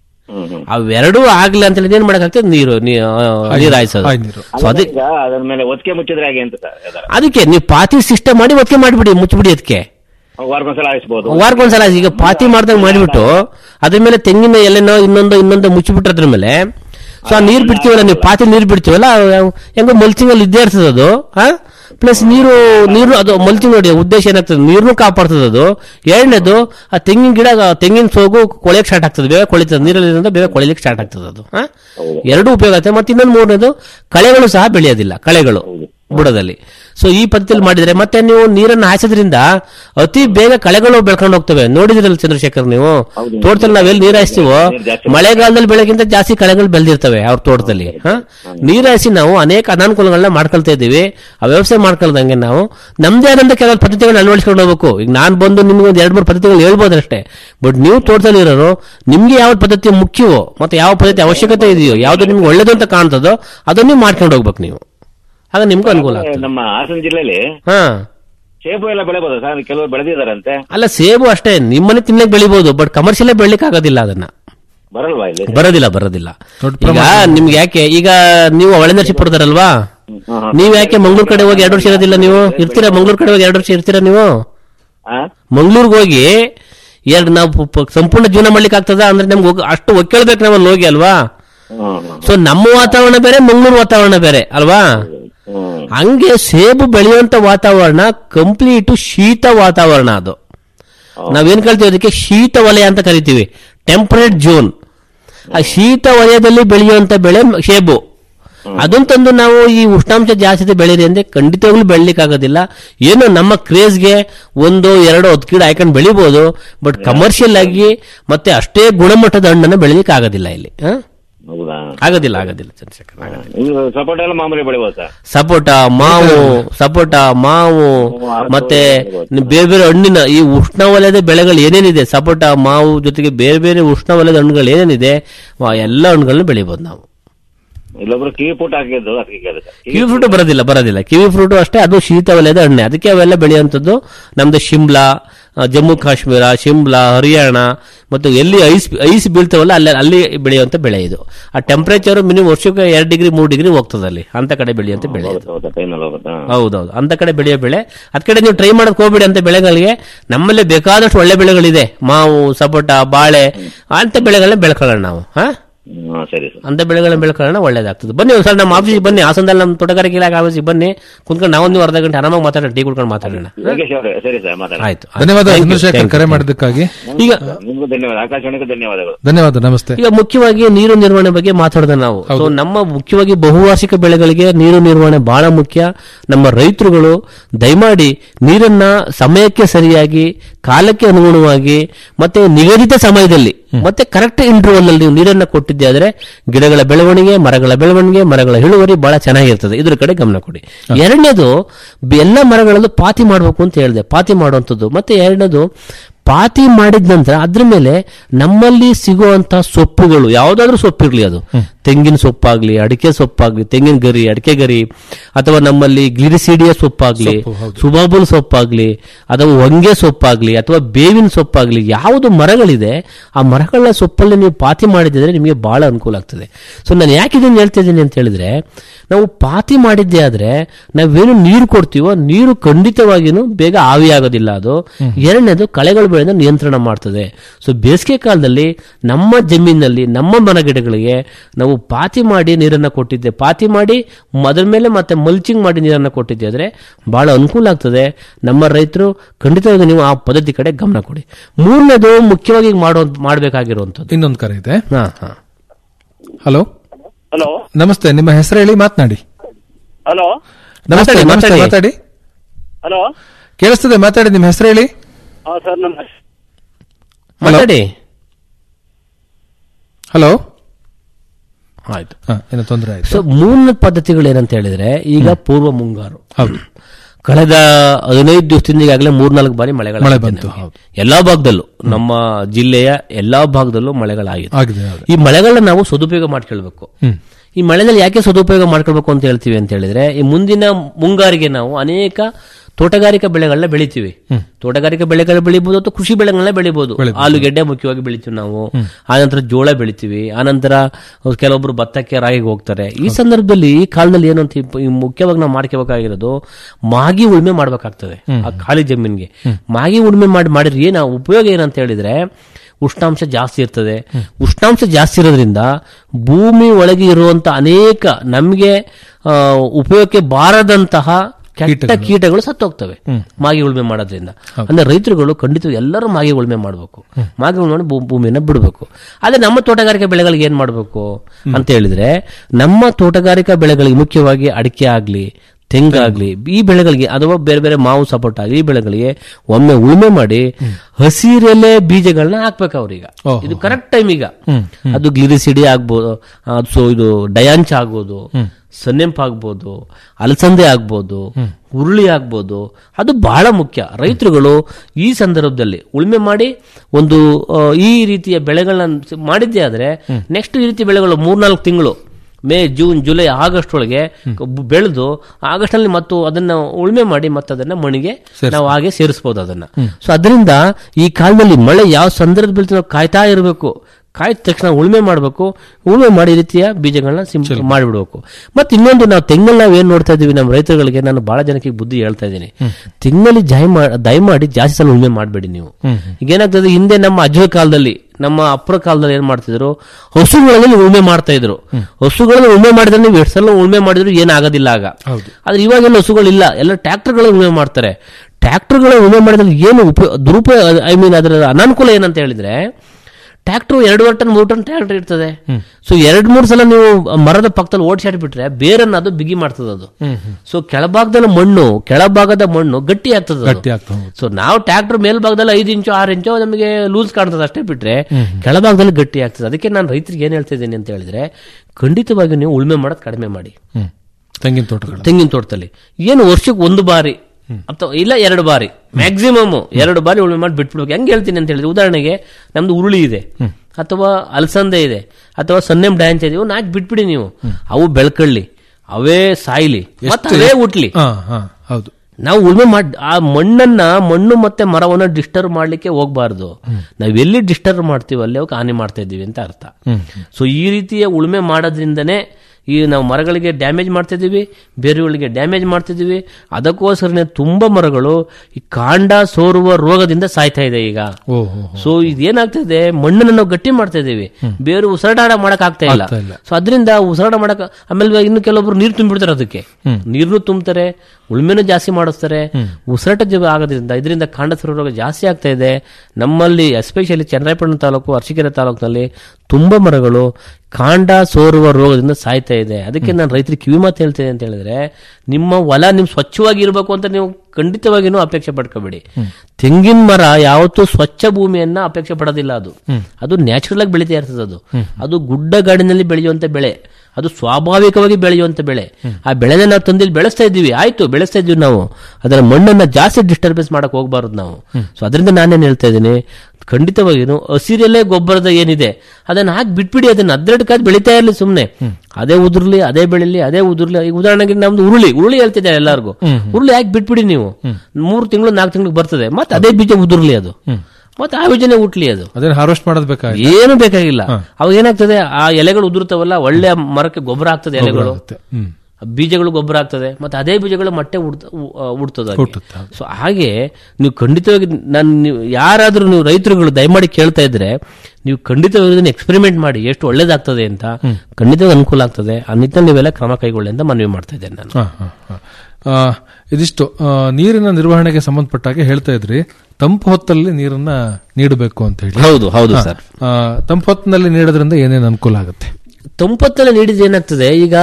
Speaker 14: ಅವೆರಡೂ ಆಗ್ಲಿಲ್ಲ ಅಂತ ಹೇಳಿ ಏನ್ ಮಾಡಕ್ಕಾಗ್ತದೆ ನೀರು ನೀ- ಆ, ನೀರು ಹಾಯಿಸೋದು ಸೊ ಅದಕ್ಕೆ
Speaker 15: ಈಗ ಅದ್ರ ಮೇಲೆ ಒತ್ತಿಗೆ ಮುಚ್ಚಿದ್ರೆ ಹಾಗೆ ಅಂತ ಸರ್ ಅದರ
Speaker 14: ಅದಕ್ಕೆ ನೀವು ಪಾತಿ ಸಿಸ್ಟಮ್ ಮಾಡಿ ಒತ್ತಿಗೆ ಮಾಡಿಬಿಡಿ ಮುಚ್ಚಿಬಿಡಿ ಅದಕ್ಕೆ
Speaker 15: ವಾರಕ್ಕೊಂದ್ಸಲ ಆಯಿಸ್ಬೋದು
Speaker 14: ವಾರಕ್ಕೊಂದ್ಸಲ ಈಗ ಪಾತಿ ಮಾಡ್ದಂಗ್ ಮಾಡಿಬಿಟ್ಟು ಅದ್ರ ಮೇಲೆ ತೆಂಗಿನ ಎಲೆನೋ ಇನ್ನೊಂದು ಇನ್ನೊಂದು ಮುಚ್ಚಿಬಿಟ್ರೆ ಅದ್ರ ಮೇಲೆ ಸೊ ಆ ನೀರ್ ಬಿಡ್ತೀವಲ್ಲ ನೀವು ಪಾತಿ ನೀರ್ ಬಿಡ್ತೀವಲ್ಲ ಅವ್ ಹೆಂಗೋ ಮಲ್ಚಿಂಗ್ ಅಲ್ಲಿ ಇದ್ದೇ ಇರ್ತದೆ ಅದು ಹಾ ಪ್ಲಸ್ ನೀರು ನೀರು ಅದು ಮಲ್ಚಿಂಗ್ ನೋಡಿ ಉದ್ದೇಶ ಏನಾಗ್ತದೆ ನೀರ್ನು ಕಾಪಾಡ್ತದೆ ಅದು ಎರಡನೇದು ಆ ತೆಂಗಿನ ಗಿಡ ಆ ತೆಂಗಿನ ಸೋಗು ಕೊಳೆಯಕ್ಕೆ ಸ್ಟಾರ್ಟ್ ಆಗ್ತದೆ ಬೇಗ ಕೊಳಿತದೆ ನೀರಲ್ಲಿ ಬೇಗ ಕೊಳಿಲಿಕ್ಕೆ ಸ್ಟಾರ್ಟ್ ಆಗ್ತದೆ ಅದು ಹಾ ಎರಡು ಉಪಯೋಗ ಆಗುತ್ತೆ ಮತ್ತೆ ಇನ್ನೊಂದು ಮೂರನೇದು ಕಳೆಗಳು ಸಹ ಬೆಳೆಯೋದಿಲ್ಲ ಕಳೆಗಳು ಬುಡದಲ್ಲಿ ಸೊ ಈ ಪದ್ಧತಿಯಲ್ಲಿ ಮಾಡಿದ್ರೆ ಮತ್ತೆ ನೀವು ನೀರನ್ನು ಹಾಯಿಸೋದ್ರಿಂದ ಅತಿ ಬೇಗ ಕಳೆಗಳು ಬೆಳ್ಕೊಂಡು ಹೋಗ್ತವೆ ನೋಡಿದ್ರಲ್ಲ ಚಂದ್ರಶೇಖರ್ ನೀವು ತೋಟದಲ್ಲಿ ನಾವೆಲ್ಲಿ ನೀರ್ ಹಾಯಿಸ್ತೀವೋ ಮಳೆಗಾಲದಲ್ಲಿ ಬೆಳೆಗಿಂತ ಜಾಸ್ತಿ ಕಳೆಗಳು ಬೆಳೆದಿರ್ತವೆ ಅವ್ರ ತೋಟದಲ್ಲಿ ಹಾ ನೀರ್ ಹಾಯಿಸಿ ನಾವು ಅನೇಕ ಅನಾನುಕೂಲಗಳನ್ನ ಮಾಡ್ಕೊಳ್ತಾ ಇದ್ದೀವಿ ಆ ವ್ಯವಸ್ಥೆ ಮಾಡ್ಕೊಳ್ದಂಗೆ ನಾವು ನಮ್ದೇ ಆದಂತ ಕೆಲವು ಪದ್ಧತಿಗಳನ್ನ ಅಳವಡಿಸ್ಕೊಂಡು ಹೋಗ್ಬೇಕು ಈಗ ನಾನು ಬಂದು ನಿಮ್ಗೆ ಒಂದು ಎರಡು ಮೂರು ಪದ್ಧತಿಗಳು ಹೇಳ್ಬೋದು ಅಷ್ಟೇ ಬಟ್ ನೀವು ತೋಟದಲ್ಲಿ ಇರೋರು ನಿಮ್ಗೆ ಯಾವ ಪದ್ಧತಿ ಮುಖ್ಯವೋ ಮತ್ತೆ ಯಾವ ಪದ್ಧತಿ ಅವಶ್ಯಕತೆ ಇದೆಯೋ ಯಾವ್ದು ನಿಮ್ಗೆ ಒಳ್ಳೇದು ಅಂತ ಕಾಣ್ತದೋ ಅದನ್ನ ನೀವು ಮಾಡ್ಕೊಂಡು ಹೋಗ್ಬೇಕು ನೀವು ಆಗ ನಿಮ್ಗೂ ಅನುಕೂಲ ಆಗ್ತದೆ
Speaker 15: ನಮ್ಮ ಹಾಸನ ಜಿಲ್ಲೆಯಲ್ಲಿ
Speaker 14: ಹಾ
Speaker 15: ಸೇಬು ಎಲ್ಲ ಬೆಳೆಬೋದು ಸರ್ ಕೆಲವರು ಬೆಳೆದಿದ್ದಾರಂತೆ
Speaker 14: ಅಲ್ಲ ಸೇಬು ಅಷ್ಟೇ ನಿಮ್ಮನೆ ತಿನ್ನಕ್ ಬೆಳಿಬಹುದು ಬಟ್ ಕಮರ್ಷಿಯಲ್ ಬೆಳಿಲಿಕ್ಕೆ ಆಗೋದಿಲ್ಲ ಅದನ್ನ
Speaker 15: ಬರಲ್ವಾ ಇಲ್ಲಿ
Speaker 14: ಬರೋದಿಲ್ಲ ಬರೋದಿಲ್ಲ ಈಗ ನಿಮ್ಗೆ ಯಾಕೆ ಈಗ ನೀವು ಒಳನರಸೀಪುರದಲ್ವಾ ನೀವ್ ಯಾಕೆ ಮಂಗ್ಳೂರ್ ಕಡೆ ಹೋಗಿ ಎರಡು ವರ್ಷ ಇರೋದಿಲ್ಲ ನೀವು ಇರ್ತೀರಾ ಮಂಗ್ಳೂರ್ ಕಡೆ ಹೋಗಿ ಎರಡು ವರ್ಷ ಇರ್ತೀರಾ ನೀವು ಮಂಗ್ಳೂರ್ಗೆ ಹೋಗಿ ಎರಡು ನಾವು ಪ- ಪ- ಸಂಪೂರ್ಣ ಜೀವನ ಮಾಡ್ಲಿಕ್ಕೆ ಆಗ್ತದ ಅಂದ್ರೆ ನಮ್ಗೆ ಹೋಗ್- ಅಷ್ಟು ಒಕ್ಕೇಳ್ಬೇಕು ನಾವಲ್ಲಿ ಹೋಗಿ ಅಲ್ವಾ ಸೊ ನಮ್ಮ ವಾತಾವರಣ ಬೇರೆ ಮಂಗ್ಳೂರ್ ವಾತಾವರಣ ಬೇರೆ ಅಲ್ವಾ ಹಂಗೆ ಸೇಬು ಬೆಳೆಯುವಂತ ವಾತಾವರಣ ಕಂಪ್ಲೀಟ್ ಶೀತ ವಾತಾವರಣ ಅದು ನಾವೇನ್ ಕರಿತೀವಿ ಅದಕ್ಕೆ ಶೀತ ವಲಯ ಅಂತ ಕರಿತೀವಿ ಟೆಂಪರೇಟ್ ಜೋನ್ ಆ ಶೀತ ವಲಯದಲ್ಲಿ ಬೆಳೆಯುವಂತ ಬೆಳೆ ಶೇಬು ಅದನ್ನ ತಂದು ನಾವು ಈ ಉಷ್ಣಾಂಶ ಜಾಸ್ತಿ ಬೆಳೀರಿ ಅಂದ್ರೆ ಖಂಡಿತವಾಗ್ಲೂ ಬೆಳಿಲಿಕ್ಕೆ ಆಗೋದಿಲ್ಲ ಏನು ನಮ್ಮ ಕ್ರೇಜ್ಗೆ ಒಂದು ಎರಡು ಹತ್ತು ಗಿಡ ಹಾಕೊಂಡು ಬೆಳಿಬಹುದು ಬಟ್ ಕಮರ್ಷಿಯಲ್ ಆಗಿ ಮತ್ತೆ ಅಷ್ಟೇ ಗುಣಮಟ್ಟದ ಹಣ್ಣನ್ನು ಬೆಳಿಲಿಕ್ಕೆ ಆಗೋದಿಲ್ಲ ಇಲ್ಲಿ ಹ?
Speaker 15: ಹೌದಾ
Speaker 14: ಆಗೋದಿಲ್ಲ ಆಗೋದಿಲ್ಲ ಚಂದ್ರಶೇಖರ್ ಆಗೋದಿಲ್ಲ.
Speaker 15: ಇದು ಸಪೋಟ ಎಲ್ಲ ಮಾಮೂಲಿ ಬೆಳಿಬೋದು ಸರ್
Speaker 14: ಸಪೋಟ ಮಾವು ಸಪೋಟ ಮಾವು ಮತ್ತೆ ಬೇರೆ ಬೇರೆ ಹಣ್ಣಿನ ಈ ಉಷ್ಣವಲಯದ ಬೆಳೆಗಳು ಏನೇನಿದೆ ಸಪೋಟ ಮಾವು ಜೊತೆಗೆ ಬೇರೆ ಬೇರೆ ಉಷ್ಣವಲಯದ ಹಣ್ಣುಗಳು ಏನೇನಿದೆ ಆ ಎಲ್ಲ ಹಣ್ಣುಗಳನ್ನ ಬೆಳಿಬಹುದು ನಾವು
Speaker 15: ಇಲ್ಲೊಬ್ರು ಕಿವಿ ಪುಟ್ ಹಾಕಿದ್ದು ಅದಕ್ಕೆ ಕೇಳಿದೆ
Speaker 14: ಕಿವಿ ಫ್ರೂಟ್ ಬರೋದಿಲ್ಲ ಬರೋದಿಲ್ಲ ಕಿವಿ ಫ್ರೂಟ್ ಅಷ್ಟೇ ಅದು ಶೀತ ವಲಯದ ಹಣ್ಣೆ ಅದಕ್ಕೆ ಅವೆಲ್ಲ ಬೆಳೆಯುವಂಥದ್ದು ನಮ್ದು ಶಿಮ್ಲಾ ಆ, ಜಮ್ಮು ಕಾಶ್ಮೀರ ಶಿಮ್ಲಾ ಹರಿಯಾಣ ಮತ್ತು ಎಲ್ಲಿ ಐಸ್ ಐಸ್ ಬೀಳ್ತಾವಲ್ಲ ಅಲ್ಲಿ ಅಲ್ಲಿ ಬೆಳೆಯುವಂತ ಬೆಳೆ ಇದು ಆ ಟೆಂಪರೇಚರ್ ಮಿನಿಮಮ್ ವರ್ಷಕ್ಕೆ ಎರಡು ಡಿಗ್ರಿ ಮೂರು ಡಿಗ್ರಿ ಹೋಗ್ತದೆ ಅಲ್ಲಿ ಅಂತ ಕಡೆ ಬೆಳೆಯುವಂತ ಬೆಳೆ ಇದು
Speaker 15: ಹೌದಾ ಟ್ರೈನಲ್ಲಿ ಹೋಗುತ್ತಾ
Speaker 14: ಹೌದೌದು ಅಂತ ಕಡೆ ಬೆಳೆಯೋ ಬೆಳೆ ಅದ್ ಕಡೆ ನೀವು ಟ್ರೈ ಮಾಡಕ್ ಹೋಗ್ಬೇಡಿ ಅಂತ ಬೆಳೆಗಳಿಗೆ ನಮ್ಮಲ್ಲಿ ಬೇಕಾದಷ್ಟು ಒಳ್ಳೆ ಬೆಳೆಗಳಿದೆ ಮಾವು ಸಪೋಟ ಬಾಳೆ ಅಂತ ಬೆಳೆಗಳನ್ನ ಬೆಳ್ಕೊಳ್ಳೋಣ ನಾವು ಹಾ
Speaker 15: ಹ್ಮ್, ಸರಿ ಸರ್
Speaker 14: ಅಂತ ಬೆಳೆಗಳನ್ನ ಬೆಳ್ಕೊಳ್ಳೋಣ ಒಳ್ಳೇದಾಗ್ತದೆ ಬನ್ನಿ ಒಂದ್ಸಲ ನಮ್ಮ ಆಫೀಸಿಗೆ ಬನ್ನಿ ಹಾಸನದಲ್ಲಿ ನಮ್ಮ ತೋಟಗಾರಿಕೆ ಇಲಾಖೆ ಆಫೀಸಿಗೆ ಬನ್ನಿ ಕುಂತ್ಕೊಂಡು ನಾವು ನೀವು ಅರ್ಧ ಗಂಟೆ ಆರಾಮಾಗಿ ಮಾತಾಡೋಣ ಟೀ ಕುಡ್ಕೊಂಡು ಮಾತಾಡೋಣ
Speaker 15: ಯೋಗೇಶ್ ಅವರೇ ಸರಿ ಸರ್ ಮಾತಾಡಿ
Speaker 14: ಆಯ್ತು
Speaker 13: ಧನ್ಯವಾದ
Speaker 14: Thank you,
Speaker 13: Chandrashekhar
Speaker 14: thank you,
Speaker 13: ಕರೆ
Speaker 14: thank you.
Speaker 13: ಮಾಡಿದ್ದಕ್ಕಾಗಿ
Speaker 14: ಈಗ
Speaker 15: ನಿಮ್ಗೂ ಧನ್ಯವಾದ ಆಕಾಶವಾಣಿಗೂ ಧನ್ಯವಾದಗಳು
Speaker 13: ಧನ್ಯವಾದ ನಮಸ್ತೆ
Speaker 14: ಈಗ ಮುಖ್ಯವಾಗಿ ನೀರು ನಿರ್ವಹಣೆ ಬಗ್ಗೆ ಮಾತಾಡಿದ ನಾವು ಸೊ ನಮ್ಮ ಮುಖ್ಯವಾಗಿ ಬಹುವಾರ್ಷಿಕ ಬೆಳೆಗಳಿಗೆ ನೀರು ನಿರ್ವಹಣೆ ಬಹಳ ಮುಖ್ಯ ನಮ್ಮ ರೈತರುಗಳು ದಯಮಾಡಿ ನೀರನ್ನ ಸಮಯಕ್ಕೆ ಸರಿಯಾಗಿ ಕಾಲಕ್ಕೆ ಅನುಗುಣವಾಗಿ ಮತ್ತೆ ನಿಗದಿತ ಸಮಯದಲ್ಲಿ ಮತ್ತೆ ಕರೆಕ್ಟ್ ಇಂಟರ್ವಲ್ ಅಲ್ಲಿ ನೀವು ನೀರನ್ನ ಕೊಟ್ಟಿದ್ದೆ ಆದ್ರೆ ಗಿಡಗಳ ಬೆಳವಣಿಗೆ ಮರಗಳ ಬೆಳವಣಿಗೆ ಮರಗಳ ಇಳುವರಿ ಬಹಳ ಚೆನ್ನಾಗಿರ್ತದೆ ಇದ್ರ ಕಡೆ ಗಮನ ಕೊಡಿ ಎರಡನೇದು ಬ- ಎಲ್ಲ ಮರಗಳಲ್ಲೂ ಪಾತಿ ಮಾಡಬೇಕು ಅಂತ ಹೇಳಿದೆ ಪಾತಿ ಮಾಡುವಂಥದ್ದು ಮತ್ತೆ ಎರಡನೇದು ಪಾತಿ ಮಾಡಿದ ನಂತರ ಅದ್ರ ಮೇಲೆ ನಮ್ಮಲ್ಲಿ ಸಿಗುವಂತ ಸೊಪ್ಪುಗಳು ಯಾವ್ದಾದ್ರೂ ಸೊಪ್ಪಿರ್ಲಿ ಅದು ತೆಂಗಿನ ಸೊಪ್ಪಾಗ್ಲಿ ಅಡಿಕೆ ಸೊಪ್ಪಾಗ್ಲಿ ತೆಂಗಿನ ಗರಿ ಅಡಿಕೆ ಗರಿ ಅಥವಾ ನಮ್ಮಲ್ಲಿ ಗ್ಲಿರಿಸಿಡಿಯ ಸೊಪ್ಪಾಗ್ಲಿ ಸುಬಾಬುಲ್ ಸೊಪ್ಪಾಗ್ಲಿ ಅಥವಾ ಹೊಂಗೆ ಸೊಪ್ಪಾಗ್ಲಿ ಅಥವಾ ಬೇವಿನ ಸೊಪ್ಪಾಗ್ಲಿ ಯಾವುದು ಮರಗಳಿದೆ ಆ ಮರಗಳ ಸೊಪ್ಪಲ್ಲಿ ನೀವು ಪಾತಿ ಮಾಡಿದ್ರೆ ನಿಮಗೆ ಬಹಳ ಅನುಕೂಲ ಆಗ್ತದೆ ಸೊ ನಾನು ಯಾಕೆ ಇದನ್ನು ಹೇಳ್ತಾ ಇದ್ದೀನಿ ಅಂತ ಹೇಳಿದ್ರೆ ನಾವು ಪಾತಿ ಮಾಡಿದ್ದೆ ಆದ್ರೆ ನಾವೇನು ನೀರು ಕೊಡ್ತೀವೋ ನೀರು ಖಂಡಿತವಾಗಿಯೂ ಬೇಗ ಆವಿಯಾಗೋದಿಲ್ಲ ಅದು ಎರಡನೇದು ಕಳೆಗಳು ಬೆಳೆದ ನಿಯಂತ್ರಣ ಮಾಡ್ತದೆ ಸೊ ಬೇಸಿಗೆ ಕಾಲದಲ್ಲಿ ನಮ್ಮ ಜಮೀನಲ್ಲಿ ನಮ್ಮ ಮರಗಿಡಗಳಿಗೆ ನಾವು ಪಾತಿ ಮಾಡಿ ನೀರನ್ನ ಕೊಟ್ಟಿದ್ದೆ ಪಾತಿ ಮಾಡಿ ಮ- ಅದ್ರ ಮೇಲೆ ಮತ್ತೆ ಮಲ್ಚಿಂಗ್ ಮಾಡಿ ನೀರನ್ನ ಕೊಟ್ಟಿದ್ದೆ ಆದ್ರೆ ಬಹಳ ಅನುಕೂಲ ಆಗ್ತದೆ ನಮ್ಮ ರೈತರು ಖಂಡಿತವಾಗಿ ನೀವು ಆ ಪದ್ಧತಿ ಕಡೆ ಗಮನ ಕೊಡಿ ಮೂರನೇದು ಮುಖ್ಯವಾಗಿ ಮಾಡೋ ಮಾಡಬೇಕಾಗಿರುವಂಥದ್ದು
Speaker 13: ಇನ್ನೊಂದು ಕರೆ ಇದೆ
Speaker 14: ಹಾ ಹಾ
Speaker 13: ಹಲೋ
Speaker 15: ಹಲೋ
Speaker 13: ನಮಸ್ತೆ ನಿಮ್ಮ ಹೆಸರು ಹೇಳಿ ಮಾತನಾಡಿ
Speaker 15: ಹಲೋ
Speaker 13: ನಮಸ್ತೆ
Speaker 14: ಮಾತಾಡಿ,
Speaker 13: ನಮಸ್ತೆ
Speaker 14: ಮಾತಾಡಿ.
Speaker 13: ಮಾತಾಡಿ
Speaker 15: ಹಲೋ
Speaker 13: ಕೇಳಿಸ್ತದೆ ಮಾತಾಡಿ ನಿಮ್ಮ ಹೆಸರು ಹೇಳಿ
Speaker 15: ಹಾ ಸರ್ ನಮ್ಮ
Speaker 14: ಮಾತಾಡಿ
Speaker 13: ಹಲೋ
Speaker 14: ಆಯ್ತು
Speaker 13: ಹಾ, ಏನೋ ತೊಂದರೆ ಆಯ್ತು
Speaker 14: ಸೊ ಮೂರನೇ ಪದ್ಧತಿಗಳು ಏನಂತ ಹೇಳಿದ್ರೆ ಈಗ ಪೂರ್ವ ಮುಂಗಾರು
Speaker 13: ಹೌದು
Speaker 14: ಕಳೆದ ಹದಿನೈದು ದಿವಸದಿಂದ ಈಗಾಗಲೇ ಮೂರ್ನಾಲ್ಕು ಬಾರಿ ಮಳೆಗಳು
Speaker 13: ಮಳೆ
Speaker 14: ಆಗಿದೆ
Speaker 13: ಬಂತು,
Speaker 14: ನಮಗೆ.
Speaker 13: ಹೌದು.
Speaker 14: ಎಲ್ಲಾ ಭಾಗದಲ್ಲೂ ನಮ್ಮ ಜಿಲ್ಲೆಯ ಎಲ್ಲಾ ಭಾಗದಲ್ಲೂ ಮಳೆಗಳಾಗಿದೆ
Speaker 13: ಆಗಿದೆ ಹೌದು.
Speaker 14: ಈ ಮಳೆಗಳನ್ನ ನಾವು ಸದುಪಯೋಗ ಮಾಡ್ಕೊಳ್ಬೇಕು
Speaker 13: ಹ್ಮ್.
Speaker 14: ಈ ಮಳೆನಲ್ಲಿ ಯಾಕೆ ಸದುಪಯೋಗ ಮಾಡ್ಕೊಳ್ಬೇಕು ಅಂತ ಹೇಳ್ತೀವಿ ಅಂತ ಹೇಳಿದ್ರೆ ಈ ಮುಂದಿನ ಮುಂಗಾರಿಗೆ ನಾವು ಅನೇಕ ತೋಟಗಾರಿಕಾ ಬೆಳೆಗಳನ್ನ ಬೆಳಿತೀವಿ ತೋಟಗಾರಿಕಾ ಬೆಳೆಗಳು ಬೆಳಿಬಹುದು ಅಥವಾ ಕೃಷಿ ಬೆಳೆಗಳನ್ನ ಬೆಳಿಬಹುದು ಆಲೂಗೆಡ್ಡೆ ಮುಖ್ಯವಾಗಿ ಬೆಳಿತೀವಿ ನಾವು ಆನಂತರ ಜೋಳ ಬೆಳಿತೀವಿ ಆನಂತರ ಕೆಲವೊಬ್ರು ಭತ್ತಕ್ಕೆ ರಾಗಿಗೆ ಹೋಗ್ತಾರೆ ಈ ಸಂದರ್ಭದಲ್ಲಿ ಈ ಕಾಲದಲ್ಲಿ ಏನು ಅಂತ ಈ- ಈ ಮುಖ್ಯವಾಗಿ ನಾವು ಮಾಡ್ಕೋಬೇಕಾಗಿರೋದು ಮಾಗಿ ಉಳುಮೆ ಮಾಡ್ಬೇಕಾಗ್ತದೆ ಆ ಖಾಲಿ ಜಮೀನ್ಗೆ ಮಾಗಿ ಉಳುಮೆ ಮಾಡಿ ಮಾಡಿದ್ರೆ ಏನು ಉಪಯೋಗ ಏನಂತ ಹೇಳಿದ್ರೆ ಉಷ್ಣಾಂಶ ಜಾಸ್ತಿ ಇರ್ತದೆ ಉಷ್ಣಾಂಶ ಜಾಸ್ತಿ ಇರೋದ್ರಿಂದ ಭೂಮಿ ಒಳಗೆ ಇರುವಂತ ಅನೇಕ ನಮಗೆ ಆ, ಉಪಯೋಗಕ್ಕೆ ಬಾರದಂತಹ ಕೆಟ್ಟ ಕೀಟಗಳು ಸತ್ತೋಗ್ತವೆ ಮಾಗಿ ಉಳುಮೆ ಮಾಡೋದ್ರಿಂದ ಅಂದ್ರೆ ರೈತರುಗಳು ಖಂಡಿತ ಎಲ್ಲರೂ ಮಾಗಿ ಉಳುಮೆ ಮಾಡಬೇಕು ಮಾಗಿ ಉಳುಮೆ ಮಾಡಿ ಭೂ- ಭೂಮಿಯನ್ನ ಬಿಡಬೇಕು ಆದ್ರೆ ನಮ್ಮ ತೋಟಗಾರಿಕಾ ಬೆಳೆಗಳಿಗೆ ಏನ್ ಮಾಡಬೇಕು ಅಂತ ಹೇಳಿದ್ರೆ ನಮ್ಮ ತೋಟಗಾರಿಕಾ ಬೆಳೆಗಳಿಗೆ ಮುಖ್ಯವಾಗಿ ಅಡಿಕೆ ಆಗ್ಲಿ ತೆಂಗಾಗ್ಲಿ ಈ ಬೆಳೆಗಳಿಗೆ ಅಥವಾ ಬೇರೆ ಬೇರೆ ಮಾವು ಸಪೋಟ ಆಗಲಿ ಈ ಬೆಳೆಗಳಿಗೆ ಒಮ್ಮೆ ಉಳುಮೆ ಮಾಡಿ ಹಸಿರೆಲೆ ಬೀಜಗಳನ್ನ ಹಾಕ್ಬೇಕು ಅವ್ರೀಗ ಇದು ಕರೆಕ್ಟ್ ಟೈಮ್ ಈಗ ಅದು ಗ್ಲಿರಿಸಿಡಿ ಆಗ್ಬೋದು ಅದು ಸೊ ಇದು ಡಯಾಂಚ್ ಆಗ್ಬೋದು ಸನ್ನೆಂಪ್ ಆಗ್ಬೋದು ಅಲಸಂದೆ ಆಗ್ಬೋದು ಹುರುಳಿ ಆಗ್ಬೋದು ಅದು ಬಹಳ ಮುಖ್ಯ ರೈತರುಗಳು ಈ ಸಂದರ್ಭದಲ್ಲಿ ಉಳುಮೆ ಮಾಡಿ ಒಂದು ಆ, ಈ ರೀತಿಯ ಬೆಳೆಗಳನ್ನ ಮಾಡಿದ್ದೆ ಆದ್ರೆ ನೆಕ್ಸ್ಟ್ ಈ ರೀತಿ ಬೆಳೆಗಳು ಮೂರ್ನಾಲ್ಕು ತಿಂಗಳು ಮೇ ಜೂನ್ ಜುಲೈ ಆಗಸ್ಟ್ ಒಳಗೆ ಕಬ್ಬು ಬೆಳೆದು ಆಗಸ್ಟ್ ಅಲ್ಲಿ ಮತ್ತು ಅದನ್ನ ಉಳುಮೆ ಮಾಡಿ ಮತ್ತೆ ಅದನ್ನ ಮಣ್ಣಿಗೆ ನಾವು ಹಾಗೆ ಸೇರಿಸಬಹುದು ಅದನ್ನ ಸೊ ಅದರಿಂದ ಈ ಕಾಲದಲ್ಲಿ ಮಳೆ ಯಾವ ಸಂದರ್ಭದಲ್ಲಿ ನಾವು ಕಾಯ್ತಾ ಇರಬೇಕು ಕಾಯ್ದ ತಕ್ಷಣ ಉಳುಮೆ ಮಾಡಬೇಕು ಉಳುಮೆ ಮಾಡಿ ಈ ರೀತಿಯ ಬೀಜಗಳನ್ನ ಸಿಂಪ ಮಾಡಿಬಿಡ್ಬೇಕು ಮತ್ತೆ ಇನ್ನೊಂದು ನಾವು ತೆಂಗಲ್ಲಿ ನಾವು ಏನ್ ನೋಡ್ತಾ ಇದೀವಿ ನಮ್ಮ ರೈತರುಗಳಿಗೆ ನಾನು ಬಹಳ ಜನಕ್ಕೆ ಬುದ್ಧಿ ಹೇಳ್ತಾ ಇದ್ದೀನಿ ತೆಂಗಲ್ಲಿ ಜೈ ಮಾ- ದಯಮಾಡಿ ಜಾಸ್ತಿ ಸಲ ಉಳುಮೆ ಮಾಡಬೇಡಿ ನೀವು ಈಗ ಏನಾಗ್ತದೆ ಹಿಂದೆ ನಮ್ಮ ಅಜ್ಜರ ಕಾಲದಲ್ಲಿ ನಮ್ಮ ಅಪ್ಪರ ಕಾಲದಲ್ಲಿ ಏನ್ ಮಾಡ್ತಿದ್ರು ಹಸುಗಳಲ್ಲಿ ಉಳುಮೆ ಮಾಡ್ತಾ ಇದ್ರು ಹಸುಗಳಲ್ಲಿ ಉಳುಮೆ ಮಾಡಿದ್ರೆ ನೀವು ಎಷ್ಟು ಸಲ ಉಳುಮೆ ಮಾಡಿದ್ರು ಏನಾಗೋದಿಲ್ಲ ಆಗ ಆದ್ರೆ ಇವಾಗೆಲ್ಲ ಹಸುಗಳಿಲ್ಲ ಎಲ್ಲ ಟ್ರ್ಯಾಕ್ಟರ್ಗಳ ಉಳುಮೆ ಮಾಡ್ತಾರೆ ಟ್ರ್ಯಾಕ್ಟರ್ಗಳ ಉಳುಮೆ ಮಾಡಿದ್ರೆ ಏನು ಉಪ ದುರುಪಯೋಗ ಐ ಮೀನ್ ಅದರ ಅನಾನುಕೂಲ ಏನಂತ ಹೇಳಿದ್ರೆ ಟ್ರ್ಯಾಕ್ಟರ್ ಎರಡೂವರೆ ಟನ್ ಮೂರು ಟನ್ ಟ್ರ್ಯಾಕ್ಟರ್ ಇರ್ತದೆ ಸೊ ಎರಡ್ ಮೂರು ಸಲ ನೀವು ಮರದ ಪಕ್ಕದಲ್ಲಿ ಓಡಿಸಾಡ್ಬಿಟ್ರೆ ಬೇರನ್ನ ಅದು ಬಿಗಿ ಮಾಡ್ತದೆ ಅದು ಸೊ ಕೆಳಭಾಗದ ಮಣ್ಣು ಕೆಳಭಾಗದ ಮಣ್ಣು ಗಟ್ಟಿ ಆಗ್ತದೆ ಅದು.
Speaker 13: ಗಟ್ಟಿ ಆಗ್ತಾ ಹೋಗುತ್ತೆ.
Speaker 14: ಸೊ ನಾವು ಟ್ರ್ಯಾಕ್ಟರ್ ಮೇಲ್ಭಾಗದಲ್ಲಿ ಐದು ಇಂಚು ಆರು ಇಂಚು ನಮಗೆ ಲೂಸ್ ಕಾಣ್ತದೆ ಅಷ್ಟೇ ಬಿಟ್ರೆ ಕೆಳಭಾಗದಲ್ಲಿ ಗಟ್ಟಿ ಆಗ್ತದೆ ಅದಕ್ಕೆ ನಾನು ರೈತರಿಗೆ ಏನ್ ಹೇಳ್ತಾ ಇದ್ದೀನಿ ಅಂತ ಹೇಳಿದ್ರೆ ಖಂಡಿತವಾಗಿ ನೀವು ಉಳುಮೆ ಮಾಡೋದು ಕಡಿಮೆ ಮಾಡಿ
Speaker 13: ಹ್ಮ್. ತೆಂಗಿನ ತೋಟಗಳು
Speaker 14: ತೆಂಗಿನ ತೋಟದಲ್ಲಿ ಏನು ವರ್ಷಕ್ಕೆ ಒಂದು ಬಾರಿ ಅಥವಾ ಇಲ್ಲ ಎರಡು ಬಾರಿ ಮ್ಯಾಕ್ಸಿಮಮ್ ಎರಡು ಬಾರಿ ಉಳುಮೆ ಮಾಡಿ ಬಿಟ್ಬಿಡ್ಬೇಕು ಹೆಂಗ್ ಹೇಳ್ತೀನಿ ಅಂತ ಹೇಳಿದ್ರೆ ಉದಾಹರಣೆಗೆ ನಮ್ದು ಉರುಳಿ ಇದೆ ಅಥವಾ ಅಲಸಂದೆ ಇದೆ ಅಥವಾ ಸನ್ನೆಮ್ ಡ್ಯಾಂಚ್ ಇದೆ ಇವ್ನ ಹಾಕಿ ಬಿಟ್ಬಿಡಿ ನೀವು ಅವು ಬೆಳ್ಕೊಳ್ಳಿ ಅವೇ ಸಾಯ್ಲಿ ಮತ್ತೆ ಅವೇ ಹುಟ್ಲಿ
Speaker 13: ಹಾ ಹಾ ಹೌದು
Speaker 14: ನಾವು ಉಳುಮೆ ಮಾಡಿ ಆ ಮಣ್ಣನ್ನ ಮಣ್ಣು ಮತ್ತೆ ಮರವನ್ನ ಡಿಸ್ಟರ್ಬ್ ಮಾಡ್ಲಿಕ್ಕೆ ಹೋಗ್ಬಾರ್ದು ನಾವ್ ಎಲ್ಲಿ ಡಿಸ್ಟರ್ಬ್ ಮಾಡ್ತೀವಿ ಅಲ್ಲಿ ಅವಕ್ಕೆ ಹಾನಿ ಮಾಡ್ತಾ ಇದ್ದೀವಿ ಅಂತ ಅರ್ಥ ಸೊ ಈ ರೀತಿಯ ಉಳುಮೆ ಮಾಡೋದ್ರಿಂದನೇ ಈ ನಾವು ಮರಗಳಿಗೆ ಡ್ಯಾಮೇಜ್ ಮಾಡ್ತಾ ಇದೀವಿ ಬೇರೆಗಳಿಗೆ ಡ್ಯಾಮೇಜ್ ಮಾಡ್ತಿದ್ದೀವಿ ಅದಕ್ಕೋಸ್ಕರನೇ ತುಂಬಾ ಮರಗಳು ಈ ಕಾಂಡ ಸೋರುವ ರೋಗದಿಂದ ಸಾಯ್ತಾ ಇದೆ ಈಗ
Speaker 13: ಓ ಹೋ
Speaker 14: ಸೊ ಇದೇನಾಗ್ತಿದೆ ಮಣ್ಣನ್ನು ನಾವು ಗಟ್ಟಿ ಮಾಡ್ತಾ ಇದೀವಿ ಬೇರೆ ಉಸಿರಾಟ ಮಾಡಕ್ ಆಗ್ತಾ ಇಲ್ಲ
Speaker 13: ಆಗ್ತಾ ಇಲ್ಲ.
Speaker 14: ಸೊ ಅದರಿಂದ ಉಸಿರಾಟ ಮಾಡಕ್ ಆಮೇಲೆ ಇನ್ನು ಕೆಲವೊಬ್ರು ನೀರು ತುಂಬಿಡ್ತಾರೆ ಅದಕ್ಕೆ ನೀರು ತುಂಬ್ತಾರೆ ಉಳುಮೆನೂ ಜಾಸ್ತಿ ಮಾಡಿಸ್ತಾರೆ ಉಸಿರಾಟ ಜೀವ ಆಗೋದ್ರಿಂದ ಇದರಿಂದ ಕಾಂಡ ಸೋರುವ ರೋಗ ಜಾಸ್ತಿ ಆಗ್ತಾ ಇದೆ ನಮ್ಮಲ್ಲಿ ಎಸ್ಪೆಷಲಿ ಚನ್ನರಾಯಪಟ್ಟಣ ತಾಲೂಕು ಅರಸೀಕೆರೆ ತಾಲೂಕಿನಲ್ಲಿ ತುಂಬಾ ಮರಗಳು ಕಾಂಡ ಸೋರುವ ರೋಗದಿಂದ ಸಾಯ್ತಾ ಇದೆ ಅದಕ್ಕೆ ನಾನು ರೈತರಿಗೆ ಕಿವಿ ಮಾತು ಹೇಳ್ತೇನೆ ಅಂತ ಹೇಳಿದ್ರೆ ನಿಮ್ಮ ಹೊಲ ನಿಮ್ ಸ್ವಚ್ಛವಾಗಿ ಇರಬೇಕು ಅಂತ ನೀವು ಖಂಡಿತವಾಗಿನೂ ಅಪೇಕ್ಷೆ ಪಡ್ಕೋಬೇಡಿ ತೆಂಗಿನ ಮರ ಯಾವತ್ತೂ ಸ್ವಚ್ಛ ಭೂಮಿಯನ್ನ ಅಪೇಕ್ಷೆ ಪಡೋದಿಲ್ಲ ಅದು ಅದು ನ್ಯಾಚುರಲ್ ಆಗಿ ಬೆಳೀತಾ ಇರ್ತದೆ ಅದು ಅದು ಗುಡ್ಡಗಾಡಿನಲ್ಲಿ ಬೆಳೆಯುವಂತ ಬೆಳೆ ಅದು ಸ್ವಾಭಾವಿಕವಾಗಿ ಬೆಳೆಯುವಂತ ಬೆಳೆ ಆ ಬೆಳೆನ ನಾವು ತಂದಿಲ್ಲಿ ಬೆಳೆಸ್ತಾ ಇದ್ದೀವಿ ಆಯ್ತು ಬೆಳೆಸ್ತಾ ಇದ್ದೀವಿ ನಾವು ಅದರ ಮಣ್ಣನ್ನ ಜಾಸ್ತಿ ಡಿಸ್ಟರ್ಬೆನ್ಸ್ ಮಾಡಕ್ ಹೋಗ್ಬಾರ್ದು ನಾವು ಸೊ ಅದರಿಂದ ನಾನೇನ್ ಹೇಳ್ತಾ ಇದ್ದೀನಿ ಖಂಡಿತವಾಗಿನು ಹಸಿರೆಲೆ ಗೊಬ್ಬರದ ಏನಿದೆ ಅದನ್ನ ಹಾಕಿ ಬಿಟ್ಬಿಡಿ ಅದನ್ನ ಹದಿನೆಂಟು ಕಾದ್ ಬೆಳಿತಾ ಇರಲಿ ಸುಮ್ನೆ ಅದೇ ಉದುರ್ಲಿ ಅದೇ ಬೆಳಿಲಿ ಅದೇ ಉದುರ್ಲಿ ಈಗ ಉದಾಹರಣೆಗೆ ನಮ್ದು ಉರುಳಿ ಉರುಳಿ ಹೇಳ್ತಿದ್ದಾರೆ ಎಲ್ಲರಿಗೂ ಉರುಳಿ ಹಾಕಿ ಬಿಟ್ಬಿಡಿ ನೀವು ಮೂರು ತಿಂಗಳು ನಾಲ್ಕು ತಿಂಗಳು ಬರ್ತದೆ ಮತ್ತೆ ಅದೇ ಬೀಜ ಉದುರ್ಲಿ ಅದು ಮತ್ತೆ ಆ ಬೀಜನೇ ಹುಟ್ಲಿ ಅದು
Speaker 13: ಅದೇನು ಹಾರ್ವೆಸ್ಟ್ ಮಾಡೋದು ಬೇಕಾಗಿ
Speaker 14: ಏನು ಬೇಕಾಗಿಲ್ಲ ಅವಾಗ ಏನಾಗ್ತದೆ ಆ ಎಲೆಗಳು ಉದುರುತ್ತವಲ್ಲ ಒಳ್ಳೆ ಮರಕ್ಕೆ ಗೊಬ್ಬರ ಆಗ್ತದೆ ಎಲೆಗಳು
Speaker 13: ಹ್ಮ್
Speaker 14: ಬೀಜಗಳು ಗೊಬ್ಬರ ಆಗ್ತದೆ ಮತ್ತೆ ಅದೇ ಬೀಜಗಳು ಮಟ್ಟೆ ಉಡ್ತದೆ
Speaker 13: ಹುಟ್ಟುತ್ತೆ,
Speaker 14: ಸೊ ಹಾಗೆ ನೀವು ಖಂಡಿತವಾಗಿ ನಾನು ನೀವು ಯಾರಾದ್ರೂ ನೀವು ರೈತರುಗಳು ದಯಮಾಡಿ ಕೇಳ್ತಾ ಇದ್ರೆ ನೀವು ಖಂಡಿತವಾಗಿ ಇದನ್ನ ಎಕ್ಸ್ಪೆರಿಮೆಂಟ್ ಮಾಡಿ ಎಷ್ಟು ಒಳ್ಳೇದಾಗ್ತದೆ ಅಂತ ಖಂಡಿತವಾಗಿ ಅನುಕೂಲ ಆಗ್ತದೆ ಆ ನಿಟ್ಟಿನಲ್ಲಿ ನೀವೆಲ್ಲ ಕ್ರಮ ಕೈಗೊಳ್ಳಿ ಅಂತ ಮನವಿ ಮಾಡ್ತಾ ಇದ್ದೇನೆ ನಾನು
Speaker 13: ಹಾ, ಹಾ, ಹಾ. ಆ, ಇದಿಷ್ಟು ಆ, ನೀರಿನ ನಿರ್ವಹಣೆಗೆ ಸಂಬಂಧಪಟ್ಟಾಗೆ ಹೇಳ್ತಾ ಇದ್ರಿ ತಂಪು ಹೊತ್ತಲ್ಲಿ ನೀರನ್ನ ನೀಡಬೇಕು ಅಂತ ಹೇಳಿ
Speaker 14: ಹೌದು, ಹೌದು,
Speaker 13: ಹಾ.
Speaker 14: ಸರ್.
Speaker 13: ಆ, ತಂಪು ಹೊತ್ತಿನಲ್ಲಿ ನೀಡೋದ್ರಿಂದ ಏನೇನು ಅನುಕೂಲ ಆಗುತ್ತೆ
Speaker 14: ತಂಪತ್ತಲ್ಲಿ ನೀಡಿದ್ರೆ ಏನಾಗ್ತದೆ ಈಗ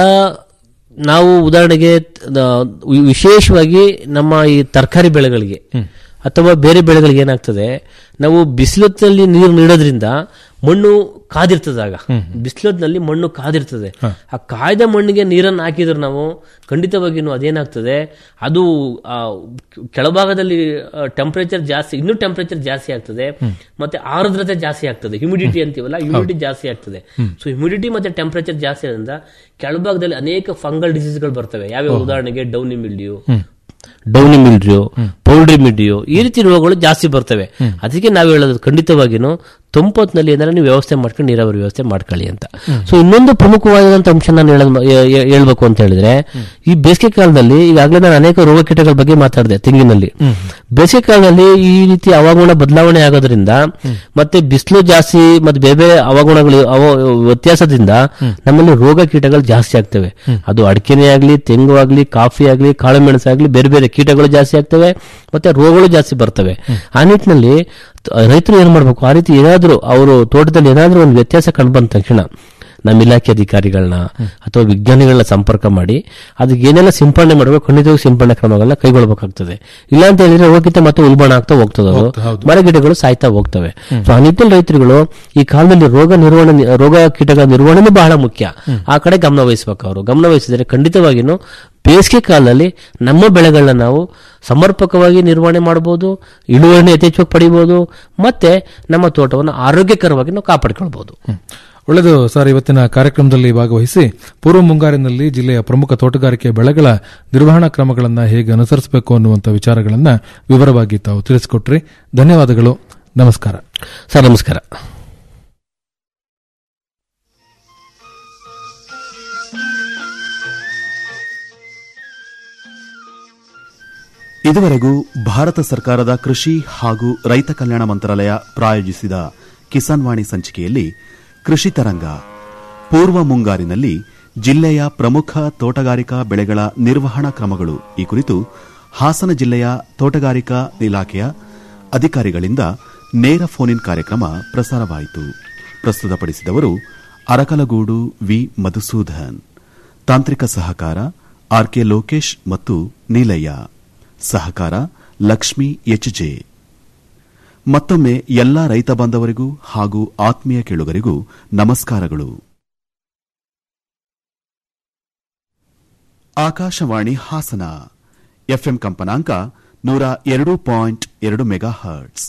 Speaker 14: ನಾವು ಉದಾಹರಣೆಗೆ ದ- ವಿಶೇಷವಾಗಿ ನಮ್ಮ ಈ ತರಕಾರಿ ಬೆಳೆಗಳಿಗೆ ಅಥವಾ ಬೇರೆ ಬೆಳೆಗಳಿಗೆ ಏನಾಗ್ತದೆ ನಾವು ಬಿಸಿಲೊತ್ತಲ್ಲಿ ನೀರು ನೀಡೋದ್ರಿಂದ ಮಣ್ಣು ಕಾದಿರ್ತದೆ ಆಗ ಬಿಸಿಲೊತ್ತಿನಲ್ಲಿ ಮಣ್ಣು ಕಾದಿರ್ತದೆ ಆ ಕಾಯ್ದ ಮಣ್ಣಿಗೆ ನೀರನ್ನು ಹಾಕಿದ್ರೆ ನಾವು ಖಂಡಿತವಾಗಿಯೂ ಅದೇನಾಗ್ತದೆ ಅದು ಆ, ಕೆಳಭಾಗದಲ್ಲಿ ಟೆಂಪರೇಚರ್ ಜಾಸ್ತಿ ಇನ್ನೂ ಟೆಂಪರೇಚರ್ ಜಾಸ್ತಿ ಆಗ್ತದೆ ಮತ್ತೆ ಆರ್ದ್ರತೆ ಜಾಸ್ತಿ ಆಗ್ತದೆ ಹ್ಯುಮಿಡಿಟಿ ಅಂತೀವಲ್ಲ ಹ್ಯುಮಿಡಿಟಿ ಜಾಸ್ತಿ ಆಗ್ತದೆ ಸೊ ಹ್ಯುಮಿಡಿಟಿ ಮತ್ತೆ ಟೆಂಪರೇಚರ್ ಜಾಸ್ತಿ ಆದ್ರಿಂದ ಕೆಳಭಾಗದಲ್ಲಿ ಅನೇಕ ಫಂಗಲ್ ಡಿಸೀಸ್ಗಳು ಬರ್ತವೆ ಯಾವ್ಯಾವ ಉದಾಹರಣೆಗೆ ಡೌನಿ ಮಿಲ್ಡಿಯು ಡೌನಿ ಮಿಲ್ಡ್ರಿಯೋ ಪೌಲ್ಡ್ರಿ ಮಿಲ್ಡ್ರಿಯೋ ಈ ರೀತಿ ರೋಗಗಳು ಜಾಸ್ತಿ ಬರ್ತವೆ ಅದಕ್ಕೆ ನಾವು ಹೇಳೋದು ಖಂಡಿತವಾಗಿನೂ ತಂಪೊತ್ತಿನಲ್ಲಿ ಏನಾದ್ರೆ ನೀವು ವ್ಯವಸ್ಥೆ ಮಾಡ್ಕೊಂಡು ನೀರಾವರಿ ವ್ಯವಸ್ಥೆ ಮಾಡ್ಕೊಳ್ಳಿ ಅಂತ ಸೊ ಇನ್ನೊಂದು ಪ್ರಮುಖವಾದಂತ ಅಂಶ ನಾನು ಹೇಳೋದು ಹೇ- ಹೇ- ಹೇಳ್ಬೇಕು ಅಂತ ಹೇಳಿದ್ರೆ ಈ ಬೇಸಿಗೆ ಕಾಲದಲ್ಲಿ ಈಗಾಗಲೇ ನಾನು ಅನೇಕ ರೋಗ ಕೀಟಗಳ ಬಗ್ಗೆ ಮಾತಾಡಿದೆ ತೆಂಗಿನಲ್ಲಿ ಬೇಸಿಗೆ ಕಾಲದಲ್ಲಿ ಈ ರೀತಿ ಹವಾಗುಣ ಬದಲಾವಣೆ ಆಗೋದ್ರಿಂದ ಮತ್ತೆ ಬಿಸಿಲು ಜಾಸ್ತಿ ಮತ್ತೆ ಬೇರೆ ಬೇರೆ ಹವಾಗುಣಗಳು ಅವ- ವ್ಯತ್ಯಾಸದಿಂದ ನಮ್ಮಲ್ಲಿ ರೋಗ ಕೀಟಗಳು ಜಾಸ್ತಿ ಆಗ್ತವೆ ಅದು ಅಡಿಕೆನೆ ಆಗ್ಲಿ ತೆಂಗು ಆಗ್ಲಿ ಕಾಫಿ ಆಗ್ಲಿ ಕಾಳು ಮೆಣಸು ಆಗ್ಲಿ ಬೇರೆ ಬೇರೆ ಕೀಟಗಳು ಜಾಸ್ತಿ ಆಗ್ತವೆ ಮತ್ತೆ ರೋಗಗಳು ಜಾಸ್ತಿ ಬರ್ತವೆ ಆ ನಿಟ್ಟಿನಲ್ಲಿ ತ- ರೈತರು ಏನ್ ಮಾಡ್ಬೇಕು ಆ ರೀತಿ ಏನಾದ್ರೂ ಅವರು ತೋಟದಲ್ಲಿ ಏನಾದ್ರೂ ಒಂದು ವ್ಯತ್ಯಾಸ ಕಂಡು ಬಂದ ತಕ್ಷಣ ನಮ್ಮ ಇಲಾಖೆ ಅಧಿಕಾರಿಗಳನ್ನ ಅಥವಾ ವಿಜ್ಞಾನಿಗಳನ್ನ ಸಂಪರ್ಕ ಮಾಡಿ ಅದಕ್ಕೆ ಏನೆಲ್ಲ ಸಿಂಪಡಣೆ ಮಾಡಬೇಕು ಖಂಡಿತವಾಗಿ ಸಿಂಪಡಣೆ ಕ್ರಮಗಳನ್ನ ಕೈಗೊಳ್ಳಬೇಕಾಗ್ತದೆ ಇಲ್ಲ ಅಂತ ಹೇಳಿದ್ರೆ ರೋಗಕ್ಕಿಂತ ಮತ್ತೆ ಉಲ್ಬಣ ಆಗ್ತಾ ಹೋಗ್ತದೆ ಅದು ಮರಗಿಡಗಳು ಸಾಯ್ತಾ ಹೋಗ್ತವೆ ಸೊ ಆ ನಿಟ್ಟಿನಲ್ಲಿ ರೈತರುಗಳು ಈ ಕಾಲದಲ್ಲಿ ರೋಗ ನಿರ್ವಹಣೆ ರೋಗ ಕೀಟಗಳ ನಿರ್ವಹಣೆ ಬಹಳ ಮುಖ್ಯ ಆ ಕಡೆ ಗಮನ ವಹಿಸಬೇಕು ಅವರು ಗಮನ ವಹಿಸಿದರೆ ಖಂಡಿತವಾಗಿಯೂ ಬೇಸಿಗೆ ಕಾಲದಲ್ಲಿ ನಮ್ಮ ಬೆಳೆಗಳನ್ನ ನಾವು ಸಮರ್ಪಕವಾಗಿ ನಿರ್ವಹಣೆ ಮಾಡಬಹುದು ಇಳುವರಿನ ಯಥೇಚ್ಛವಾಗಿ ಪಡಿಬಹುದು ಮತ್ತೆ ನಮ್ಮ ತೋಟವನ್ನು ಆರೋಗ್ಯಕರವಾಗಿ ನಾವು ಕಾಪಾಡಿಕೊಳ್ಬಹುದು
Speaker 13: ಒಳ್ಳೆಯದು ಸರ್ ಇವತ್ತಿನ ಕಾರ್ಯಕ್ರಮದಲ್ಲಿ ಭಾಗವಹಿಸಿ ಪೂರ್ವ ಮುಂಗಾರಿನಲ್ಲಿ ಜಿಲ್ಲೆಯ ಪ್ರಮುಖ ತೋಟಗಾರಿಕೆ ಬೆಳೆಗಳ ನಿರ್ವಹಣಾ ಕ್ರಮಗಳನ್ನು ಹೇಗೆ ಅನುಸರಿಸಬೇಕು ಅನ್ನುವಂಥ ವಿಚಾರಗಳನ್ನು ವಿವರವಾಗಿ ತಾವು ತಿಳಿಸಿಕೊಟ್ರಿ ಧನ್ಯವಾದಗಳು ನಮಸ್ಕಾರ
Speaker 14: ಸರ್ ನಮಸ್ಕಾರ
Speaker 1: ಇದುವರೆಗೂ ಭಾರತ ಸರ್ಕಾರದ ಕೃಷಿ ಹಾಗೂ ರೈತ ಕಲ್ಯಾಣ ಮಂತ್ರಾಲಯ ಪ್ರಾಯೋಜಿಸಿದ ಕಿಸಾನ್ ವಾಣಿ ಸಂಚಿಕೆಯಲ್ಲಿ ಕೃಷಿ ತರಂಗ ಪೂರ್ವ ಮುಂಗಾರಿನಲ್ಲಿ ಜಿಲ್ಲೆಯ ಪ್ರಮುಖ ತೋಟಗಾರಿಕಾ ಬೆಳೆಗಳ ನಿರ್ವಹಣಾ ಕ್ರಮಗಳು ಈ ಕುರಿತು ಹಾಸನ ಜಿಲ್ಲೆಯ ತೋಟಗಾರಿಕಾ ಇಲಾಖೆಯ ಅಧಿಕಾರಿಗಳಿಂದ ನೇರ ಫೋನ್ ಇನ್ ಕಾರ್ಯಕ್ರಮ ಪ್ರಸಾರವಾಯಿತು ಪ್ರಸ್ತುತಪಡಿಸಿದವರು ಅರಕಲಗೂಡು ವಿ ಮಧುಸೂದನ್ ತಾಂತ್ರಿಕ ಸಹಕಾರ ಆರ್ಕೆ ಲೋಕೇಶ್ ಮತ್ತು ನೀಲಯ್ಯ ಸಹಕಾರ ಲಕ್ಷ್ಮಿ ಎಚ್ಜೆ ಮತ್ತೊಮ್ಮೆ ಎಲ್ಲಾ ರೈತ ಬಾಂಧವರಿಗೂ ಹಾಗೂ ಆತ್ಮೀಯ ಕೇಳುಗರಿಗೂ ನಮಸ್ಕಾರಗಳು ಆಕಾಶವಾಣಿ ಹಾಸನ ಎಫ್ಎಂ ಕಂಪನಾಂಕ ನೂರ ಎರಡು ಪಾಯಿಂಟ್ ಎರಡು ಮೆಗಾ ಹರ್ಟ್ಸ್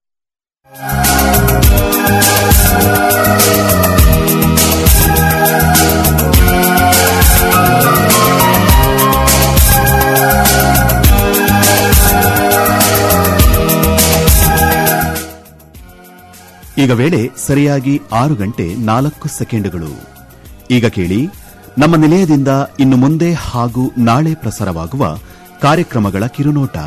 Speaker 1: ಈಗ ವೇಳೆ ಸರಿಯಾಗಿ ಆರು ಗಂಟೆ ನಾಲ್ಕು ಸೆಕೆಂಡುಗಳು ಈಗ ಕೇಳಿ ನಮ್ಮ ನಿಲಯದಿಂದ ಇನ್ನು ಮುಂದೆ ಹಾಗೂ ನಾಳೆ ಪ್ರಸಾರವಾಗುವ ಕಾರ್ಯಕ್ರಮಗಳ ಕಿರುನೋಟ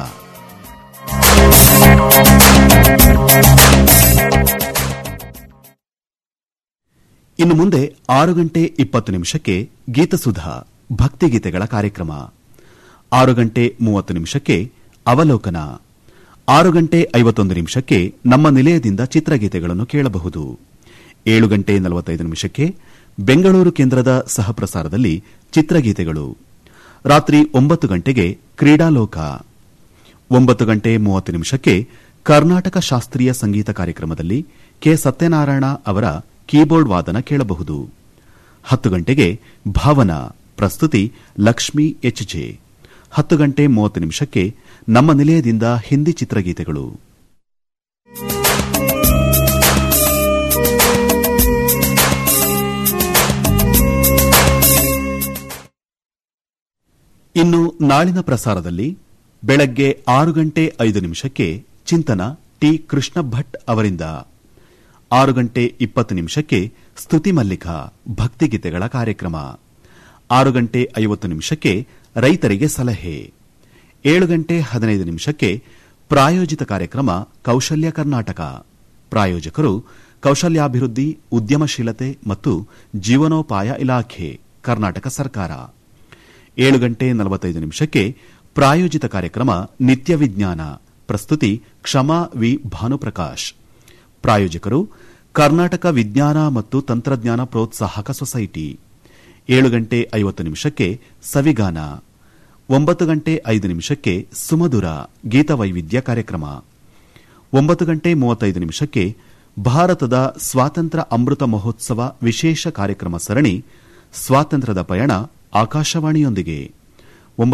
Speaker 1: ಇನ್ನು ಮುಂದೆ ಆರು ಗಂಟೆ ಇಪ್ಪತ್ತು ನಿಮಿಷಕ್ಕೆ ಗೀತಸುಧಾ ಭಕ್ತಿಗೀತೆಗಳ ಕಾರ್ಯಕ್ರಮ ಆರು ಗಂಟೆ ಮೂವತ್ತು ನಿಮಿಷಕ್ಕೆ ಅವಲೋಕನ ಆರು ಗಂಟೆ ಐವತ್ತೊಂದು ನಿಮಿಷಕ್ಕೆ ನಮ್ಮ ನಿಲಯದಿಂದ ಚಿತ್ರಗೀತೆಗಳನ್ನು ಕೇಳಬಹುದು ಏಳು ಗಂಟೆ ನಲವತ್ತೈದು ನಿಮಿಷಕ್ಕೆ ಬೆಂಗಳೂರು ಕೇಂದ್ರದ ಸಹಪ್ರಸಾರದಲ್ಲಿ ಚಿತ್ರಗೀತೆಗಳು ರಾತ್ರಿ ಒಂಬತ್ತು ಗಂಟೆಗೆ ಕ್ರೀಡಾಲೋಕ ಒಂಬತ್ತು ಗಂಟೆ ಮೂವತ್ತು ನಿಮಿಷಕ್ಕೆ ಕರ್ನಾಟಕ ಶಾಸ್ತ್ರೀಯ ಸಂಗೀತ ಕಾರ್ಯಕ್ರಮದಲ್ಲಿ ಕೆ ಸತ್ಯನಾರಾಯಣ ಅವರ ಕೀಬೋರ್ಡ್ ವಾದನ ಕೇಳಬಹುದು ಹತ್ತು ಗಂಟೆಗೆ ಭಾವನಾ ಪ್ರಸ್ತುತಿ ಲಕ್ಷ್ಮಿ ಎಚ್ಜೆ ಹತ್ತು ಗಂಟೆ ಮೂವತ್ತು ನಿಮಿಷಕ್ಕೆ ನಮ್ಮ ನಿಲಯದಿಂದ ಹಿಂದಿ ಚಿತ್ರಗೀತೆಗಳು ಇನ್ನು ನಾಳಿನ ಪ್ರಸಾರದಲ್ಲಿ ಬೆಳಗ್ಗೆ ಆರು ಗಂಟೆ ಐದು ನಿಮಿಷಕ್ಕೆ ಚಿಂತನ ಟಿ ಕೃಷ್ಣ ಭಟ್ ಅವರಿಂದ ಆರು ಗಂಟೆ ಇಪ್ಪತ್ತು ನಿಮಿಷಕ್ಕೆ ಸ್ತುತಿ ಮಲ್ಲಿಕ ಭಕ್ತಿಗೀತೆಗಳ ಕಾರ್ಯಕ್ರಮ ಆರು ಗಂಟೆ ಐವತ್ತು ನಿಮಿಷಕ್ಕೆ ರೈತರಿಗೆ ಸಲಹೆ ಏಳು ಗಂಟೆ ಹದಿನೈದು ನಿಮಿಷಕ್ಕೆ ಪ್ರಾಯೋಜಿತ ಕಾರ್ಯಕ್ರಮ ಕೌಶಲ್ಯ ಕರ್ನಾಟಕ ಪ್ರಾಯೋಜಕರು ಕೌಶಲ್ಯಾಭಿವೃದ್ಧಿ ಉದ್ಯಮಶೀಲತೆ ಮತ್ತು ಜೀವನೋಪಾಯ ಇಲಾಖೆ ಕರ್ನಾಟಕ ಸರ್ಕಾರ ಏಳು ಗಂಟೆ ನಲವತ್ತೈದು ನಿಮಿಷಕ್ಕೆ ಪ್ರಾಯೋಜಿತ ಕಾರ್ಯಕ್ರಮ ನಿತ್ಯ ವಿಜ್ಞಾನ ಪ್ರಸ್ತುತಿ ಕ್ಷಮಾ ವಿ ಭಾನುಪ್ರಕಾಶ್ ಪ್ರಾಯೋಜಕರು ಕರ್ನಾಟಕ ವಿಜ್ಞಾನ ಮತ್ತು ತಂತ್ರಜ್ಞಾನ ಪ್ರೋತ್ಸಾಹಕ ಸೊಸೈಟಿ ಏಳು ಗಂಟೆ ಐವತ್ತು ನಿಮಿಷಕ್ಕೆ ಸವಿಗಾನ ಒಂಬತ್ತು ಗಂಟೆ ಐದು ನಿಮಿಷಕ್ಕೆ ಸುಮಧುರ ಗೀತವೈವಿಧ್ಯ ಕಾರ್ಯಕ್ರಮ ಒಂಬತ್ತು ಗಂಟೆ ಮೂವತ್ತೈದು ನಿಮಿಷಕ್ಕೆ ಭಾರತದ ಸ್ವಾತಂತ್ರ್ಯ ಅಮೃತ ಮಹೋತ್ಸವ ವಿಶೇಷ ಕಾರ್ಯಕ್ರಮ ಸರಣಿ ಸ್ವಾತಂತ್ರ್ಯದ ಪಯಣ ಆಕಾಶವಾಣಿಯೊಂದಿಗೆ